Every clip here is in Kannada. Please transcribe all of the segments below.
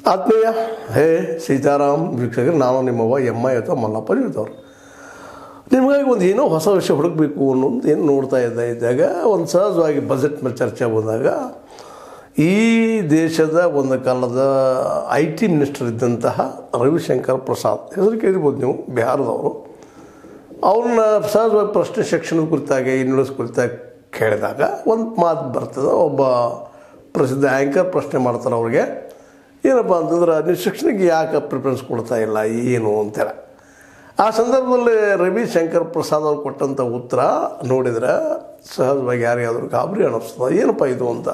ಆತ್ಮೀಯ ಹೇ ಸೀತಾರಾಮ್ ವೀಕ್ಷಕರು ನಾನು ನಿಮ್ಮವ್ವ ಎಮ್ಮ ಅಥವಾ ಮಲ್ಲಪ್ಪ ಜೀವಿತವ್ರು ನಿಮಗಾಗಿ ಒಂದು ಏನೋ ಹೊಸ ವಿಷಯ ಹುಡುಕಬೇಕು ಅನ್ನೋದು ಏನು ನೋಡ್ತಾ ಇದ್ದ ಇದ್ದಾಗ ಒಂದು ಸಹಜವಾಗಿ ಬಜೆಟ್ ಮೇಲೆ ಚರ್ಚೆ ಬಂದಾಗ ಈ ದೇಶದ ಒಂದು ಕಾಲದ ಐ ಟಿ ಮಿನಿಸ್ಟರ್ ಇದ್ದಂತಹ ರವಿಶಂಕರ್ ಪ್ರಸಾದ್ ಹೆಸರು ಕೇಳಿರ್ಬೋದು ನೀವು ಬಿಹಾರದವರು ಅವ್ರನ್ನ ಸಹಜವಾಗಿ ಪ್ರಶ್ನೆ ಶಿಕ್ಷಣದ ಕುರಿತಾಗಿ ಇನ್ನುಳಿಸ್ ಕುರಿತಾಗಿ ಕೇಳಿದಾಗ ಒಂದು ಮಾತು ಬರ್ತದೆ ಒಬ್ಬ ಪ್ರಸಿದ್ಧ ಆ್ಯಂಕರ್ ಪ್ರಶ್ನೆ ಮಾಡ್ತಾರೆ ಅವ್ರಿಗೆ ಏನಪ್ಪ ಅಂತಂದ್ರೆ ನೀವು ಶಿಕ್ಷಣಕ್ಕೆ ಯಾಕೆ ಪ್ರಿಫರೆನ್ಸ್ ಕೊಡ್ತಾ ಇಲ್ಲ ಏನು ಅಂತೇಳಿ ಆ ಸಂದರ್ಭದಲ್ಲಿ ರವಿಶಂಕರ್ ಪ್ರಸಾದ್ ಅವ್ರು ಕೊಟ್ಟಂಥ ಉತ್ತರ ನೋಡಿದ್ರೆ ಸಹಜವಾಗಿ ಯಾರಿಗಾದ್ರೂ ಗಾಬರಿ ಅನ್ನಿಸ್ತದೆ ಏನಪ್ಪ ಇದು ಅಂತ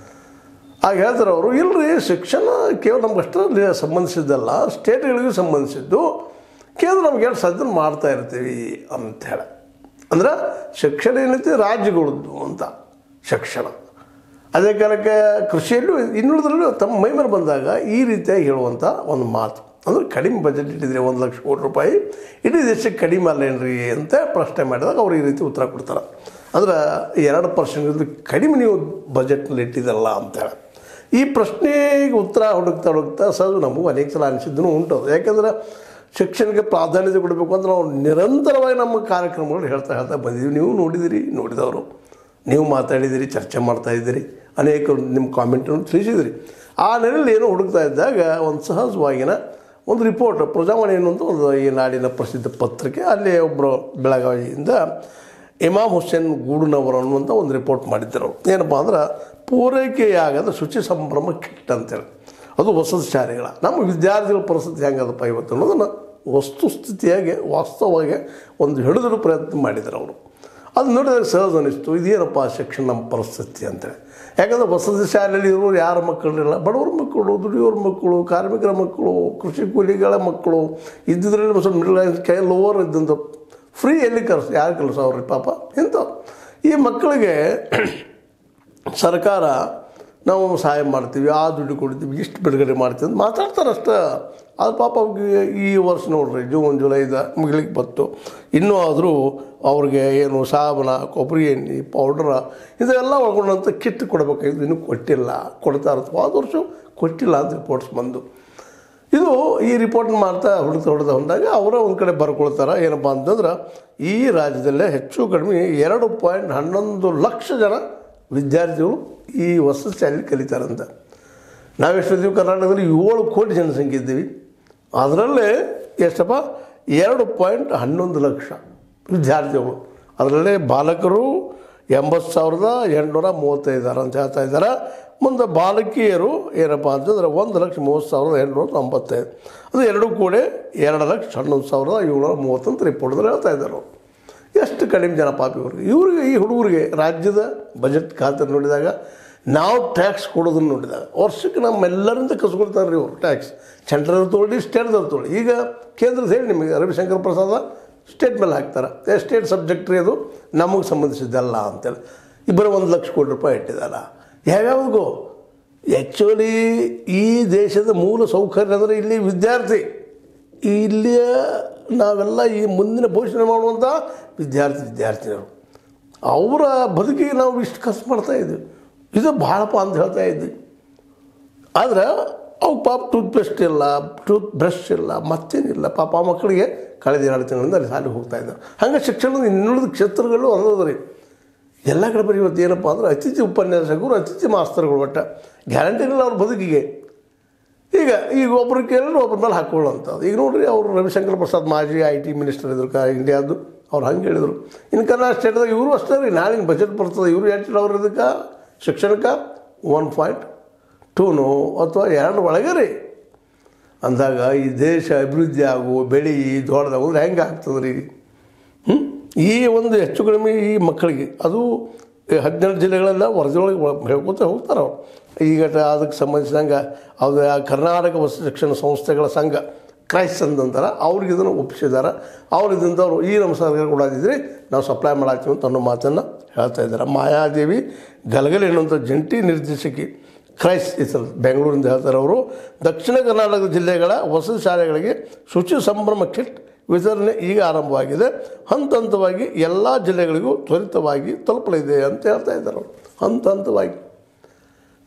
ಆಗ ಹೇಳ್ತಾರೆ ಅವರು ಇಲ್ಲರಿ ಶಿಕ್ಷಣ ಕೇವಲ ನಮ್ಗೆ ಅಷ್ಟರಲ್ಲಿ ಸಂಬಂಧಿಸಿದ್ದಲ್ಲ ಸ್ಟೇಟ್ಗಳಿಗೂ ಸಂಬಂಧಿಸಿದ್ದು ಕೇವಲ ನಮ್ಗೆ ಎಷ್ಟು ಸಾಧ್ಯ ಮಾಡ್ತಾ ಇರ್ತೀವಿ ಅಂಥೇಳಿ ಅಂದ್ರೆ ಶಿಕ್ಷಣ ಏನೈತಿ ರಾಜ್ಯಗಳದ್ದು ಅಂತ ಶಿಕ್ಷಣ ಅದೇ ಕಾಲಕ್ಕೆ ಕೃಷಿಯಲ್ಲೂ ಇನ್ನುಳಿದ್ರಲ್ಲೂ ತಮ್ಮ ಮೈ ಮೇಲೆ ಬಂದಾಗ ಈ ರೀತಿಯಾಗಿ ಹೇಳುವಂಥ ಒಂದು ಮಾತು ಅಂದ್ರೆ ಕಡಿಮೆ ಬಜೆಟ್ ಇಟ್ಟಿದ್ರೆ ಒಂದು ಲಕ್ಷ ಕೋಟಿ ರೂಪಾಯಿ ಇಡೀ ದೇಶಕ್ಕೆ ಕಡಿಮೆ ಅಲ್ಲೇನ್ರಿ ಅಂತ ಪ್ರಶ್ನೆ ಮಾಡಿದಾಗ ಅವ್ರು ಈ ರೀತಿ ಉತ್ತರ ಕೊಡ್ತಾರೆ ಅಂದ್ರೆ ಎರಡು ಪರ್ಸೆಂಟ್ ಕಡಿಮೆ ನೀವು ಬಜೆಟ್ನಲ್ಲಿ ಇಟ್ಟಿದ್ದಲ್ಲ ಅಂತೇಳಿ ಈ ಪ್ರಶ್ನೆಗೆ ಉತ್ತರ ಹುಡುಕ್ತಾ ಹುಡುಕ್ತಾ ಸಹಜ ನಮಗೂ ಅನೇಕ ಸಲ ಅನಿಸಿದ್ದೂ ಉಂಟು ಅದು ಯಾಕಂದ್ರೆ ಶಿಕ್ಷಣಕ್ಕೆ ಪ್ರಾಧಾನ್ಯತೆ ಕೊಡಬೇಕು ಅಂತ ನಾವು ನಿರಂತರವಾಗಿ ನಮ್ಮ ಕಾರ್ಯಕ್ರಮಗಳು ಹೇಳ್ತಾ ಹೇಳ್ತಾ ಬಂದಿದ್ದೀವಿ ನೀವು ನೋಡಿದಿರಿ ನೋಡಿದವರು ನೀವು ಮಾತಾಡಿದಿರಿ ಚರ್ಚೆ ಮಾಡ್ತಾ ಇದ್ದೀರಿ ಅನೇಕರು ನಿಮ್ಮ ಕಾಮೆಂಟನ್ನು ತಿಳಿಸಿದಿರಿ ಆ ನೆಲೆಯಲ್ಲಿ ಏನೋ ಹುಡುಕ್ತಾ ಇದ್ದಾಗ ಒಂದು ಸಹಜವಾಗಿನ ಒಂದು ರಿಪೋರ್ಟ್ ಪ್ರಜಾವಾಣಿ ಅನ್ನುವಂಥ ಒಂದು ಈ ನಾಡಿನ ಪ್ರಸಿದ್ಧ ಪತ್ರಿಕೆ ಅಲ್ಲಿ ಒಬ್ಬರು ಬೆಳಗಾವಿಯಿಂದ ಇಮಾಮ್ ಹುಸೇನ್ ಗೂಡುನವರು ಅನ್ನುವಂಥ ಒಂದು ರಿಪೋರ್ಟ್ ಮಾಡಿದ್ದರು ಏನಪ್ಪ ಅಂದ್ರೆ ಪೂರೈಕೆಯಾಗದ ಶುಚಿ ಸಂಭ್ರಮ ಕಿಟ್ ಅಂತೇಳಿ ಅದು ವಸತಿ ಶಾಲೆಗಳ ನಮ್ಮ ವಿದ್ಯಾರ್ಥಿಗಳ ಪರಿಸ್ಥಿತಿ ಹೆಂಗದಪ್ಪ ಇವತ್ತು ಅನ್ನೋದನ್ನು ವಸ್ತುಸ್ಥಿತಿಯಾಗಿ ವಾಸ್ತವವಾಗಿ ಒಂದು ಹಿಡಿದಿಡು ಪ್ರಯತ್ನ ಮಾಡಿದರು ಅವರು ಅದು ನೋಡಿದಾಗ ಸಹಜ ಅನಿಸ್ತು ಇದೇನಪ್ಪ ಶಿಕ್ಷಣ ನಮ್ಮ ಪರಿಸ್ಥಿತಿ ಅಂತೇಳಿ ಯಾಕಂದರೆ ವಸತಿ ಶಾಲೆಯಲ್ಲಿ ಇರೋರು ಯಾರ ಮಕ್ಕಳಿರಲ್ಲ ಬಡವರ ಮಕ್ಕಳು ದುಡಿಯೋರ ಮಕ್ಕಳು ಕಾರ್ಮಿಕರ ಮಕ್ಕಳು ಕೃಷಿ ಕೂಲಿಗಳ ಮಕ್ಕಳು ಇದ್ದಿದ್ರಲ್ಲಿ ಸ್ವಲ್ಪ ಮಿಡಲ್ ಕೈ ಲೋವರ್ ಇದ್ದಂಥ ಫ್ರೀ ಎಲ್ಲಿ ಕಲಿಸ್ ಯಾರು ಕಲಿಸೋವ್ರಿ ಪಾಪ ಇಂಥವ್ರು ಈ ಮಕ್ಕಳಿಗೆ ಸರ್ಕಾರ ನಾವು ಸಹಾಯ ಮಾಡ್ತೀವಿ ಆ ದುಡ್ಡು ಕೊಡ್ತೀವಿ ಇಷ್ಟು ಬಿಡುಗಡೆ ಮಾಡ್ತೀವಿ ಅಂತ ಮಾತಾಡ್ತಾರೆ ಅಷ್ಟೇ ಅದು ಪಾಪ ಅವ್ರಿಗೆ ಈ ವರ್ಷ ನೋಡ್ರಿ ಜೂನ್ ಜುಲೈದ ಮುಗಿಲಿಕ್ಕೆ ಬಂತು ಇನ್ನೂ ಆದರೂ ಅವ್ರಿಗೆ ಏನು ಸಾಬನ ಕೊಬ್ಬರಿ ಎಣ್ಣೆ ಪೌಡ್ರ ಇದೆಲ್ಲ ಒಳಗೊಂಡಂಥ ಕಿಟ್ ಕೊಡಬೇಕಾಗಿದ್ದು ಇನ್ನೂ ಕೊಟ್ಟಿಲ್ಲ ಕೊಡ್ತಾ ಇರ್ತವೆ ಹೋದ ವರ್ಷ ಕೊಟ್ಟಿಲ್ಲ ಅಂತ ರಿಪೋರ್ಟ್ಸ್ ಬಂದು ಇದು ಈ ರಿಪೋರ್ಟ್ ಮಾಡ್ತಾ ಹುಡುಕ್ತಾ ಹುಡುಕ್ತಾ ಹೊಂದಾಗ ಅವರ ಒಂದು ಕಡೆ ಬರ್ಕೊಳ್ತಾರೆ ಏನಪ್ಪ ಅಂತಂದ್ರೆ ಈ ರಾಜ್ಯದಲ್ಲೇ ಹೆಚ್ಚು ಕಡಿಮೆ ಎರಡು ಪಾಯಿಂಟ್ ಹನ್ನೊಂದು ಲಕ್ಷ ಜನ ವಿದ್ಯಾರ್ಥಿಗಳು ಈ ವಸತಿ ಶಾಲೆಯಲ್ಲಿ ಕಲಿತಾರಂತ ನಾವೆಷ್ಟಿದ್ದೀವಿ ಕರ್ನಾಟಕದಲ್ಲಿ ಏಳು ಕೋಟಿ ಜನಸಂಖ್ಯೆ ಇದ್ದೀವಿ ಅದರಲ್ಲೇ ಎಷ್ಟಪ್ಪ ಎರಡು ಪಾಯಿಂಟ್ ಹನ್ನೊಂದು ಲಕ್ಷ ವಿದ್ಯಾರ್ಥಿಗಳು ಅದರಲ್ಲೇ ಬಾಲಕರು ಎಂಬತ್ತು ಸಾವಿರದ ಎಂಟುನೂರ ಮೂವತ್ತೈದಾರು ಅಂತ ಹೇಳ್ತಾ ಇದ್ದಾರೆ ಮುಂದೆ ಬಾಲಕಿಯರು ಏನಪ್ಪ ಅಂತಂದ್ರೆ ಒಂದು ಲಕ್ಷ ಮೂವತ್ತು ಸಾವಿರದ ಎಂಟುನೂರ ತೊಂಬತ್ತೈದು ಅದು ಎರಡು ಕೂಡಿ ಎರಡು ಲಕ್ಷ ಹನ್ನೊಂದು ಸಾವಿರದ ಏಳ್ನೂರ ಮೂವತ್ತಂತ ರಿಪೋರ್ಟ್ದಲ್ಲಿ ಹೇಳ್ತಾ ಇದ್ದಾರೆ ಅವರು ಎಷ್ಟು ಕಡಿಮೆ ಜನ ಪಾಪ ಇವ್ರಿಗೆ ಇವ್ರಿಗೆ ಈ ಹುಡುಗರಿಗೆ ರಾಜ್ಯದ ಬಜೆಟ್ ಖಾತೆ ನೋಡಿದಾಗ ನಾವು ಟ್ಯಾಕ್ಸ್ ಕೊಡೋದನ್ನು ನೋಡಿದಾಗ ವರ್ಷಕ್ಕೆ ನಮ್ಮೆಲ್ಲರಿಂದ ಕಸ್ಕೊಳ್ತಾರೆ ರೀ ಇವರು ಟ್ಯಾಕ್ಸ್ ಸೆಂಟ್ರಲ್ ತೊಗೊಳ್ಳಿ ಸ್ಟೇಟ್ದಲ್ಲಿ ತೊಗೊಳ್ಳಿ ಈಗ ಕೇಂದ್ರದ ಹೇಳಿ ನಿಮಗೆ ರವಿಶಂಕರ್ ಪ್ರಸಾದ ಸ್ಟೇಟ್ ಮೇಲೆ ಹಾಕ್ತಾರೆ ಸ್ಟೇಟ್ ಸಬ್ಜೆಕ್ಟ್ ರೀ ಅದು ನಮಗೆ ಸಂಬಂಧಿಸಿದ್ದಲ್ಲ ಅಂತೇಳಿ ಇಬ್ಬರು ಒಂದು ಲಕ್ಷ ಕೋಟಿ ರೂಪಾಯಿ ಇಟ್ಟಿದ್ದಾರೆ ಯಾವ್ಯಾವ್ರಿಗೂ ಆ್ಯಕ್ಚುಲಿ ಈ ದೇಶದ ಮೂಲ ಸೌಕರ್ಯ ಅಂದರೆ ಇಲ್ಲಿ ವಿದ್ಯಾರ್ಥಿ ಇಲ್ಲಿಯ ನಾವೆಲ್ಲ ಈ ಮುಂದಿನ ಭವಿಷ್ಯ ಮಾಡುವಂಥ ವಿದ್ಯಾರ್ಥಿ ವಿದ್ಯಾರ್ಥಿನಿಯರು ಅವರ ಬದುಕಿಗೆ ನಾವು ಇಷ್ಟು ಖರ್ಚು ಮಾಡ್ತಾ ಇದ್ವಿ ಇದು ಭಾಳಪ್ಪ ಅಂತ ಹೇಳ್ತಾ ಇದ್ವಿ ಆದ್ರೆ ಅವು ಪಾಪ ಟೂತ್ ಪೇಸ್ಟ್ ಇಲ್ಲ ಟೂತ್ ಬ್ರಷ್ ಇಲ್ಲ ಮತ್ತೇನಿಲ್ಲ ಪಾಪ ಆ ಮಕ್ಕಳಿಗೆ ಕಳೆದ ಎರಡು ತಿಂಗಳಿಂದ ಅಲ್ಲಿ ಶಾಲೆಗೆ ಹೋಗ್ತಾ ಇದ್ದಾರೆ ಹಂಗೆ ಶಿಕ್ಷಣದ ಇನ್ನುಳಿದ ಕ್ಷೇತ್ರಗಳು ಅನ್ನೋದು ರೀ ಎಲ್ಲ ಕಡೆ ಬರೀ ಇವತ್ತು ಏನಪ್ಪ ಅಂದ್ರೆ ಅತಿಥಿ ಉಪನ್ಯಾಸಕರು ಅತಿಥಿ ಮಾಸ್ತರ್ಗಳು ಒಟ್ಟ ಗ್ಯಾರಂಟಿ ಇಲ್ಲ ಅವ್ರ ಬದುಕಿಗೆ ಈಗ ಈಗ ಒಬ್ರು ಕೇಳಿದ್ರೆ ಒಬ್ಬರ ಮೇಲೆ ಹಾಕೊಳ್ಳೋಂಥದ್ದು ಈಗ ನೋಡ್ರಿ ಅವರು ರವಿಶಂಕರ್ ಪ್ರಸಾದ್ ಮಾಜಿ ಐ ಟಿ ಮಿನಿಸ್ಟರ್ ಇದ್ರು ಕ ಇಂಡಿಯಾದ್ದು ಅವ್ರು ಹಂಗೆ ಹೇಳಿದರು ಇನ್ನು ಕರ್ನಾಟಕ ಸ್ಟೇಟ್ದಾಗ ಇವರು ಅಷ್ಟೇ ರೀ ನಾಳಿನ ಬಜೆಟ್ ಬರ್ತದೆ ಇವರು ಎಷ್ಟು ಅವ್ರು ಇದಕ್ಕೆ ಶಿಕ್ಷಣಕ್ಕೆ ಒನ್ ಪಾಯಿಂಟ್ ಟೂನು ಅಥವಾ ಎರಡು ಒಳಗೆ ರೀ ಅಂದಾಗ ಈ ದೇಶ ಅಭಿವೃದ್ಧಿ ಆಗು ಬೆಳೆ ದೊಡ್ಡದಾಗು ಅಂದ್ರೆ ಹೆಂಗೆ ಆಗ್ತದೆ ರೀ ಹ್ಞೂ ಈ ಒಂದು ಹೆಚ್ಚು ಕಡಿಮೆ ಈ ಮಕ್ಕಳಿಗೆ ಅದು ಹದಿನೆಂಟು ಜಿಲ್ಲೆಗಳೆಲ್ಲ ವರದಿಯೊಳಗೆ ಹೇಳ್ಕೊತ ಹೋಗ್ತಾರೆ ಅವ್ರು ಈಗ ಅದಕ್ಕೆ ಸಂಬಂಧಿಸಿದಂಗೆ ಅದು ಆ ಕರ್ನಾಟಕ ವಸತಿ ಶಿಕ್ಷಣ ಸಂಸ್ಥೆಗಳ ಸಂಘ ಕ್ರೈಸ್ ಅಂತಾರೆ ಅವ್ರಿಗೆ ಇದನ್ನು ಒಪ್ಪಿಸಿದ್ದಾರೆ ಅವ್ರು ಇದ್ದಂಥವ್ರು ಈ ನಮ್ಮ ಸರ್ಕಾರ ಕೊಡೋದಿದ್ರೆ ನಾವು ಸಪ್ಲೈ ಮಾಡಾಕ್ತೀವಿ ಅಂತ ಅನ್ನೋ ಮಾತನ್ನು ಹೇಳ್ತಾ ಇದ್ದಾರೆ ಮಾಯಾದೇವಿ ಗಲಗಲಿ ಎನ್ನುವಂಥ ಜಂಟಿ ನಿರ್ದೇಶಕಿ ಕ್ರೈಸ್ ಹೆಸರು ಬೆಂಗಳೂರಿಂದ ಹೇಳ್ತಾರೆ ಅವರು ದಕ್ಷಿಣ ಕರ್ನಾಟಕ ಜಿಲ್ಲೆಗಳ ವಸತಿ ಶಾಲೆಗಳಿಗೆ ಶುಚಿ ಸಂಭ್ರಮ ಕಿಟ್ ವಿತರಣೆ ಈಗ ಆರಂಭವಾಗಿದೆ ಹಂತ ಹಂತವಾಗಿ ಎಲ್ಲ ಜಿಲ್ಲೆಗಳಿಗೂ ತ್ವರಿತವಾಗಿ ತಲುಪಲಿದೆ ಅಂತ ಹೇಳ್ತಾ ಇದ್ದಾರೆ ಅವರು ಹಂತ ಹಂತವಾಗಿ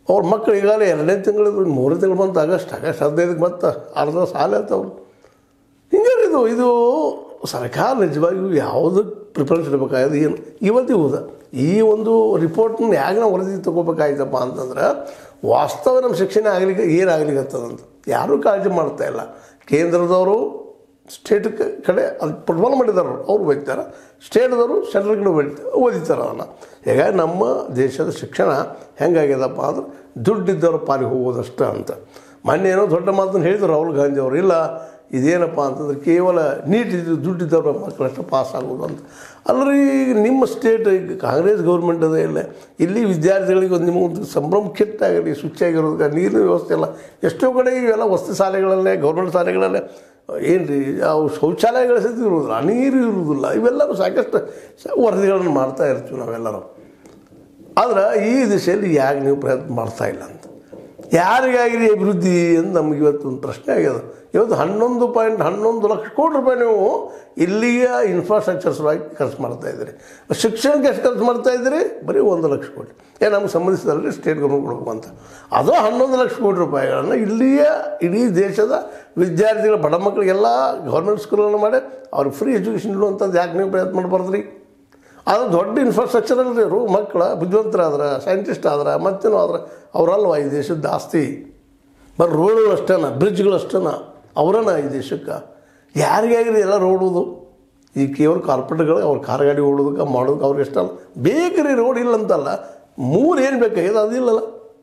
ಅವ್ರ ಮಕ್ಕಳು ಈಗಾಗಲೇ ಎರಡನೇ ತಿಂಗಳು ಮೂರನೇ ತಿಂಗಳು ಬಂತು ಆಗಸ್ಟ್ ಆಗಸ್ಟ್ ಹದಿನೈದಕ್ಕೆ ಮತ್ತೆ ಅರ್ಧ ಸಾಲ ಆಯ್ತವ್ರು ಹಿಂಗೆ ಇದು ಇದು ಸರ್ಕಾರ ನಿಜವಾಗಿಯೂ ಯಾವುದಕ್ಕೆ ಪ್ರಿಫರೆನ್ಸ್ ಇಡಬೇಕಾಗಿದೆ ಏನು ಇವತ್ತು ಹೋದ ಈ ಒಂದು ರಿಪೋರ್ಟ್ನ ಯಾಕೆ ನಾವು ವರದಿ ತೊಗೋಬೇಕಾಯ್ತಪ್ಪ ಅಂತಂದ್ರೆ ವಾಸ್ತವ ನಮ್ಮ ಶಿಕ್ಷಣ ಆಗಲಿಕ್ಕೆ ಏನಾಗಲಿಕ್ಕತ್ತದಂತ ಯಾರೂ ಕಾಳಜಿ ಮಾಡ್ತಾ ಇಲ್ಲ ಕೇಂದ್ರದವರು ಸ್ಟೇಟ್ ಕಡೆ ಅದು ಪ್ರೊಬಲ್ ಮಾಡಿದಾರೆ ಅವ್ರು ಓದ್ತಾರೆ ಸ್ಟೇಟ್ದವರು ಸೆಂಟ್ರಲ್ ಕಡೆ ಓದಿ ಓದಿತಾರೆ ಅದನ್ನು ಹೀಗಾಗಿ ನಮ್ಮ ದೇಶದ ಶಿಕ್ಷಣ ಹೆಂಗಾಗ್ಯದಪ್ಪ ಅಂದ್ರೆ ದುಡ್ಡಿದ್ದವ್ರ ಪಾಲಿಗೆ ಹೋಗೋದಷ್ಟ ಅಂತ ಮೊನ್ನೆ ಏನೋ ದೊಡ್ಡ ಮಾತನ್ನು ಹೇಳಿದ್ರು ರಾಹುಲ್ ಗಾಂಧಿ ಅವರು ಇಲ್ಲ ಇದೇನಪ್ಪ ಅಂತಂದ್ರೆ ಕೇವಲ ನೀಟ್ ಇದ್ದು ದುಡ್ಡಿದ್ದವ್ರ ಮಕ್ಕಳಷ್ಟು ಪಾಸ್ ಆಗೋದು ಅಂತ ಅಲ್ಲರಿ ಈಗ ನಿಮ್ಮ ಸ್ಟೇಟ್ ಈಗ ಕಾಂಗ್ರೆಸ್ ಗೌರ್ಮೆಂಟ್ ಅದೇ ಇಲ್ಲ ಇಲ್ಲಿ ವಿದ್ಯಾರ್ಥಿಗಳಿಗೆ ಒಂದು ನಿಮಗೊಂದು ಸಂಭ್ರಮ ಕೆಟ್ಟಾಗಲಿ ಶುಚಿಯಾಗಿರೋದಕ್ಕೆ ನೀರಿನ ವ್ಯವಸ್ಥೆ ಇಲ್ಲ ಎಷ್ಟೋ ಕಡೆ ಇವೆಲ್ಲ ವಸತಿ ಶಾಲೆಗಳಲ್ಲೇ ಗೌರ್ಮೆಂಟ್ ಶಾಲೆಗಳಲ್ಲೇ ಏನು ರೀ ಅವು ಶೌಚಾಲಯಗಳ ಸಹಿತ ಇರುವುದಿಲ್ಲ ನೀರು ಇರುವುದಿಲ್ಲ ಇವೆಲ್ಲರೂ ಸಾಕಷ್ಟು ಸ- ವರದಿಗಳನ್ನು ಮಾಡ್ತಾ ಇರ್ತೀವಿ ನಾವೆಲ್ಲರೂ ಆದ್ರೆ ಈ ದಿಶೆಯಲ್ಲಿ ಯಾಕೆ ನೀವು ಪ್ರಯತ್ನ ಮಾಡ್ತಾ ಇಲ್ಲ ಅಂತ ಯಾರಿಗಾಗಿರಿ ಅಭಿವೃದ್ಧಿ ಅಂತ ನಮ್ಗೆ ಇವತ್ತು ಒಂದು ಪ್ರಶ್ನೆ ಆಗ್ಯದ ಇವತ್ತು ಹನ್ನೊಂದು ಪಾಯಿಂಟ್ ಹನ್ನೊಂದು ಲಕ್ಷ ಕೋಟಿ ರೂಪಾಯಿ ನೀವು ಇಲ್ಲಿಯ ಇನ್ಫ್ರಾಸ್ಟ್ರಕ್ಚರ್ ಸಲುವಾಗಿ ಖರ್ಚು ಮಾಡ್ತಾ ಇದ್ದೀರಿ ಶಿಕ್ಷಣಕ್ಕೆ ಎಷ್ಟು ಖರ್ಚು ಮಾಡ್ತಾ ಇದ್ದೀರಿ ಬರೀ ಒಂದು ಲಕ್ಷ ಕೋಟಿ ಏ ನಮ್ಗೆ ಸಂಬಂಧಿಸಿದಲ್ಲಿ ಸ್ಟೇಟ್ ಗೌರ್ಮೆಂಟ್ ಕೊಡಬೇಕು ಅಂತ ಅದು ಹನ್ನೊಂದು ಲಕ್ಷ ಕೋಟಿ ರೂಪಾಯಿಗಳನ್ನು ಇಲ್ಲಿಯ ಇಡೀ ದೇಶದ ವಿದ್ಯಾರ್ಥಿಗಳ ಬಡ ಮಕ್ಕಳಿಗೆಲ್ಲ ಗೌರ್ಮೆಂಟ್ ಸ್ಕೂಲ್ಗಳನ್ನು ಮಾಡಿ ಅವ್ರಿಗೆ ಫ್ರೀ ಎಜುಕೇಷನ್ ಇಡುವಂಥದ್ದು ಯಾಕೆ ನೀವು ಪ್ರಯತ್ನ ಮಾಡಬಾರ್ದ್ರಿ ಅದು ದೊಡ್ಡ ಇನ್ಫ್ರಾಸ್ಟ್ರಕ್ಚರ್ ಅಲ್ರಿ ಅವರು ಮಕ್ಕಳ ಬುದ್ಧಿವಂತರಾದ್ರೆ ಸೈಂಟಿಸ್ಟ್ ಆದ್ರೆ ಮತ್ತೇನೋ ಆದ್ರೆ ಅವರಲ್ವ ಈ ದೇಶದ ಆಸ್ತಿ ಬರೀ ರೋಡ್ಗಳು ಅಷ್ಟೇನ ಬ್ರಿಡ್ಜ್ಗಳು ಅಷ್ಟೇನ ಅವರನ್ನ ಈ ದೇಶಕ್ಕೆ ಯಾರಿಗಾಗಿರಿ ಎಲ್ಲ ರೋಡುದು ಈ ಕೇವಲ ಕಾರ್ಪೊರೇಟ್ಗಳು ಅವ್ರ ಕಾರ್ ಗಾಡಿ ಓಡೋದಕ್ಕೆ ಮಾಡೋದಕ್ಕೆ ಅವ್ರಿಗೆ ಇಷ್ಟಲ್ಲ ಬೇಕ್ರಿ ರೋಡ್ ಇಲ್ಲ ಅಂತಲ್ಲ ಮೂರು ಏನು ಬೇಕಾಗಿದೆ ಅದಿಲ್ಲಲ್ಲ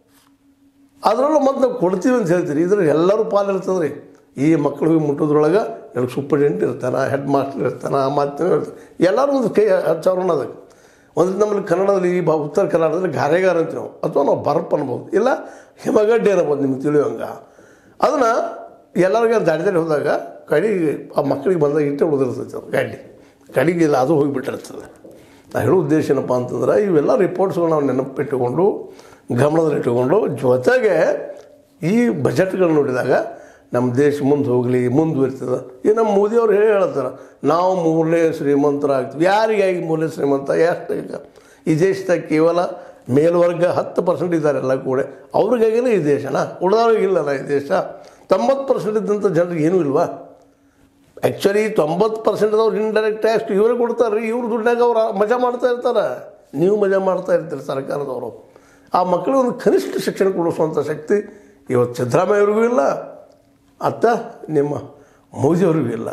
ಅದರಲ್ಲೂ ಮತ್ತೆ ನಾವು ಕೊಡ್ತೀವಿ ಅಂತ ಹೇಳ್ತೀರಿ ಇದ್ರಲ್ಲಿ ಎಲ್ಲರೂ ಪಾಲಿರ್ತದೆ ರೀ ಈ ಮಕ್ಕಳಿಗೆ ಮುಟ್ಟೋದ್ರೊಳಗೆ ಎರಡು ಸೂಪರ್ಡೆಂಟ್ ಇರ್ತಾನೆ ಹೆಡ್ ಮಾಸ್ಟರ್ ಇರ್ತಾನೆ ಮತ್ತೆ ಇರ್ತಾನೆ ಎಲ್ಲರೂ ಒಂದು ಕೈ ಹಚ್ಚವ್ರನ್ನ ಅದಕ್ಕೆ ಒಂದು ನಮ್ಮಲ್ಲಿ ಕನ್ನಡದಲ್ಲಿ ಈ ಬಾ ಉತ್ತರ ಕನ್ನಡದಲ್ಲಿ ಗಾರೆಗಾರ ಅಂತೀವಿ ನಾವು ಅಥವಾ ನಾವು ಬರ್ಪ್ ಅನ್ಬೋದು ಇಲ್ಲ ಹಿಮಗಡ್ಡೆ ಅನ್ಬೋದು ನಿಮ್ಗೆ ತಿಳಿಯುವಂಗೆ ಅದನ್ನು ಎಲ್ಲರಿಗೆ ದಾಡಿ ದಾಡಿ ಹೋದಾಗ ಕಡೆಗೆ ಆ ಮಕ್ಕಳಿಗೆ ಬಂದಾಗ ಇಟ್ಟೆ ಉಳಿದಿರ್ತೈತೆ ಅದು ಗಾಡಿ ಕಡೆಗೆ ಇಲ್ಲ ಅದು ಹೋಗಿಬಿಟ್ಟಿರ್ತದೆ ನಾ ಹೇಳೋ ಉದ್ದೇಶ ಏನಪ್ಪ ಅಂತಂದ್ರೆ ಇವೆಲ್ಲ ರಿಪೋರ್ಟ್ಸ್ಗಳು ನಾವು ನೆನಪಿಟ್ಟುಕೊಂಡು ಗಮನದಲ್ಲಿಟ್ಟುಕೊಂಡು ಜೊತೆಗೆ ಈ ಬಜೆಟ್ಗಳು ನೋಡಿದಾಗ ನಮ್ಮ ದೇಶ ಮುಂದೆ ಹೋಗಲಿ ಮುಂದುವರಿತದೆ ಈ ನಮ್ಮ ಮೋದಿಯವ್ರು ಹೇಳಿ ಹೇಳ್ತಾರೆ ನಾವು ಮೂರನೇ ಶ್ರೀಮಂತರಾಗ್ತೀವಿ ಯಾರಿಗಾಗಿ ಮೂರನೇ ಶ್ರೀಮಂತ ಎಷ್ಟು ಈಗ ಈ ದೇಶದಾಗ ಕೇವಲ ಮೇಲ್ವರ್ಗ ಹತ್ತು ಪರ್ಸೆಂಟ್ ಇದ್ದಾರೆ ಎಲ್ಲ ಕೂಡ ಅವ್ರಿಗಾಗಿನೇ ಈ ದೇಶನ ಉಳಿದವ್ರಿಗಿಲ್ಲಲ್ಲ ಈ ದೇಶ ತೊಂಬತ್ತು ಪರ್ಸೆಂಟ್ ಇದ್ದಂಥ ಜನರಿಗೆ ಏನೂ ಇಲ್ವಾ ಆ್ಯಕ್ಚುಲಿ ತೊಂಬತ್ತು ಪರ್ಸೆಂಟ್ದವ್ರು ಇಂಡೈರೆಕ್ಟ್ ಟ್ಯಾಕ್ಸ್ ಇವರೇ ಕೊಡ್ತಾರೆ ರೀ ಇವ್ರ ದುಡ್ಡಾಗ ಅವ್ರು ಮಜಾ ಮಾಡ್ತಾ ಇರ್ತಾರೆ ನೀವು ಮಜಾ ಮಾಡ್ತಾ ಇರ್ತೀರಿ ಸರ್ಕಾರದವರು ಆ ಮಕ್ಕಳಿಗೆ ಒಂದು ಕನಿಷ್ಠ ಶಿಕ್ಷಣ ಕೊಡಿಸುವಂಥ ಶಕ್ತಿ ಇವತ್ತು ಸಿದ್ದರಾಮಯ್ಯವ್ರಿಗೂ ಇಲ್ಲ ಅತ್ತ ನಿಮ್ಮ ಮೋದಿಯವ್ರಿಗೂ ಇಲ್ಲ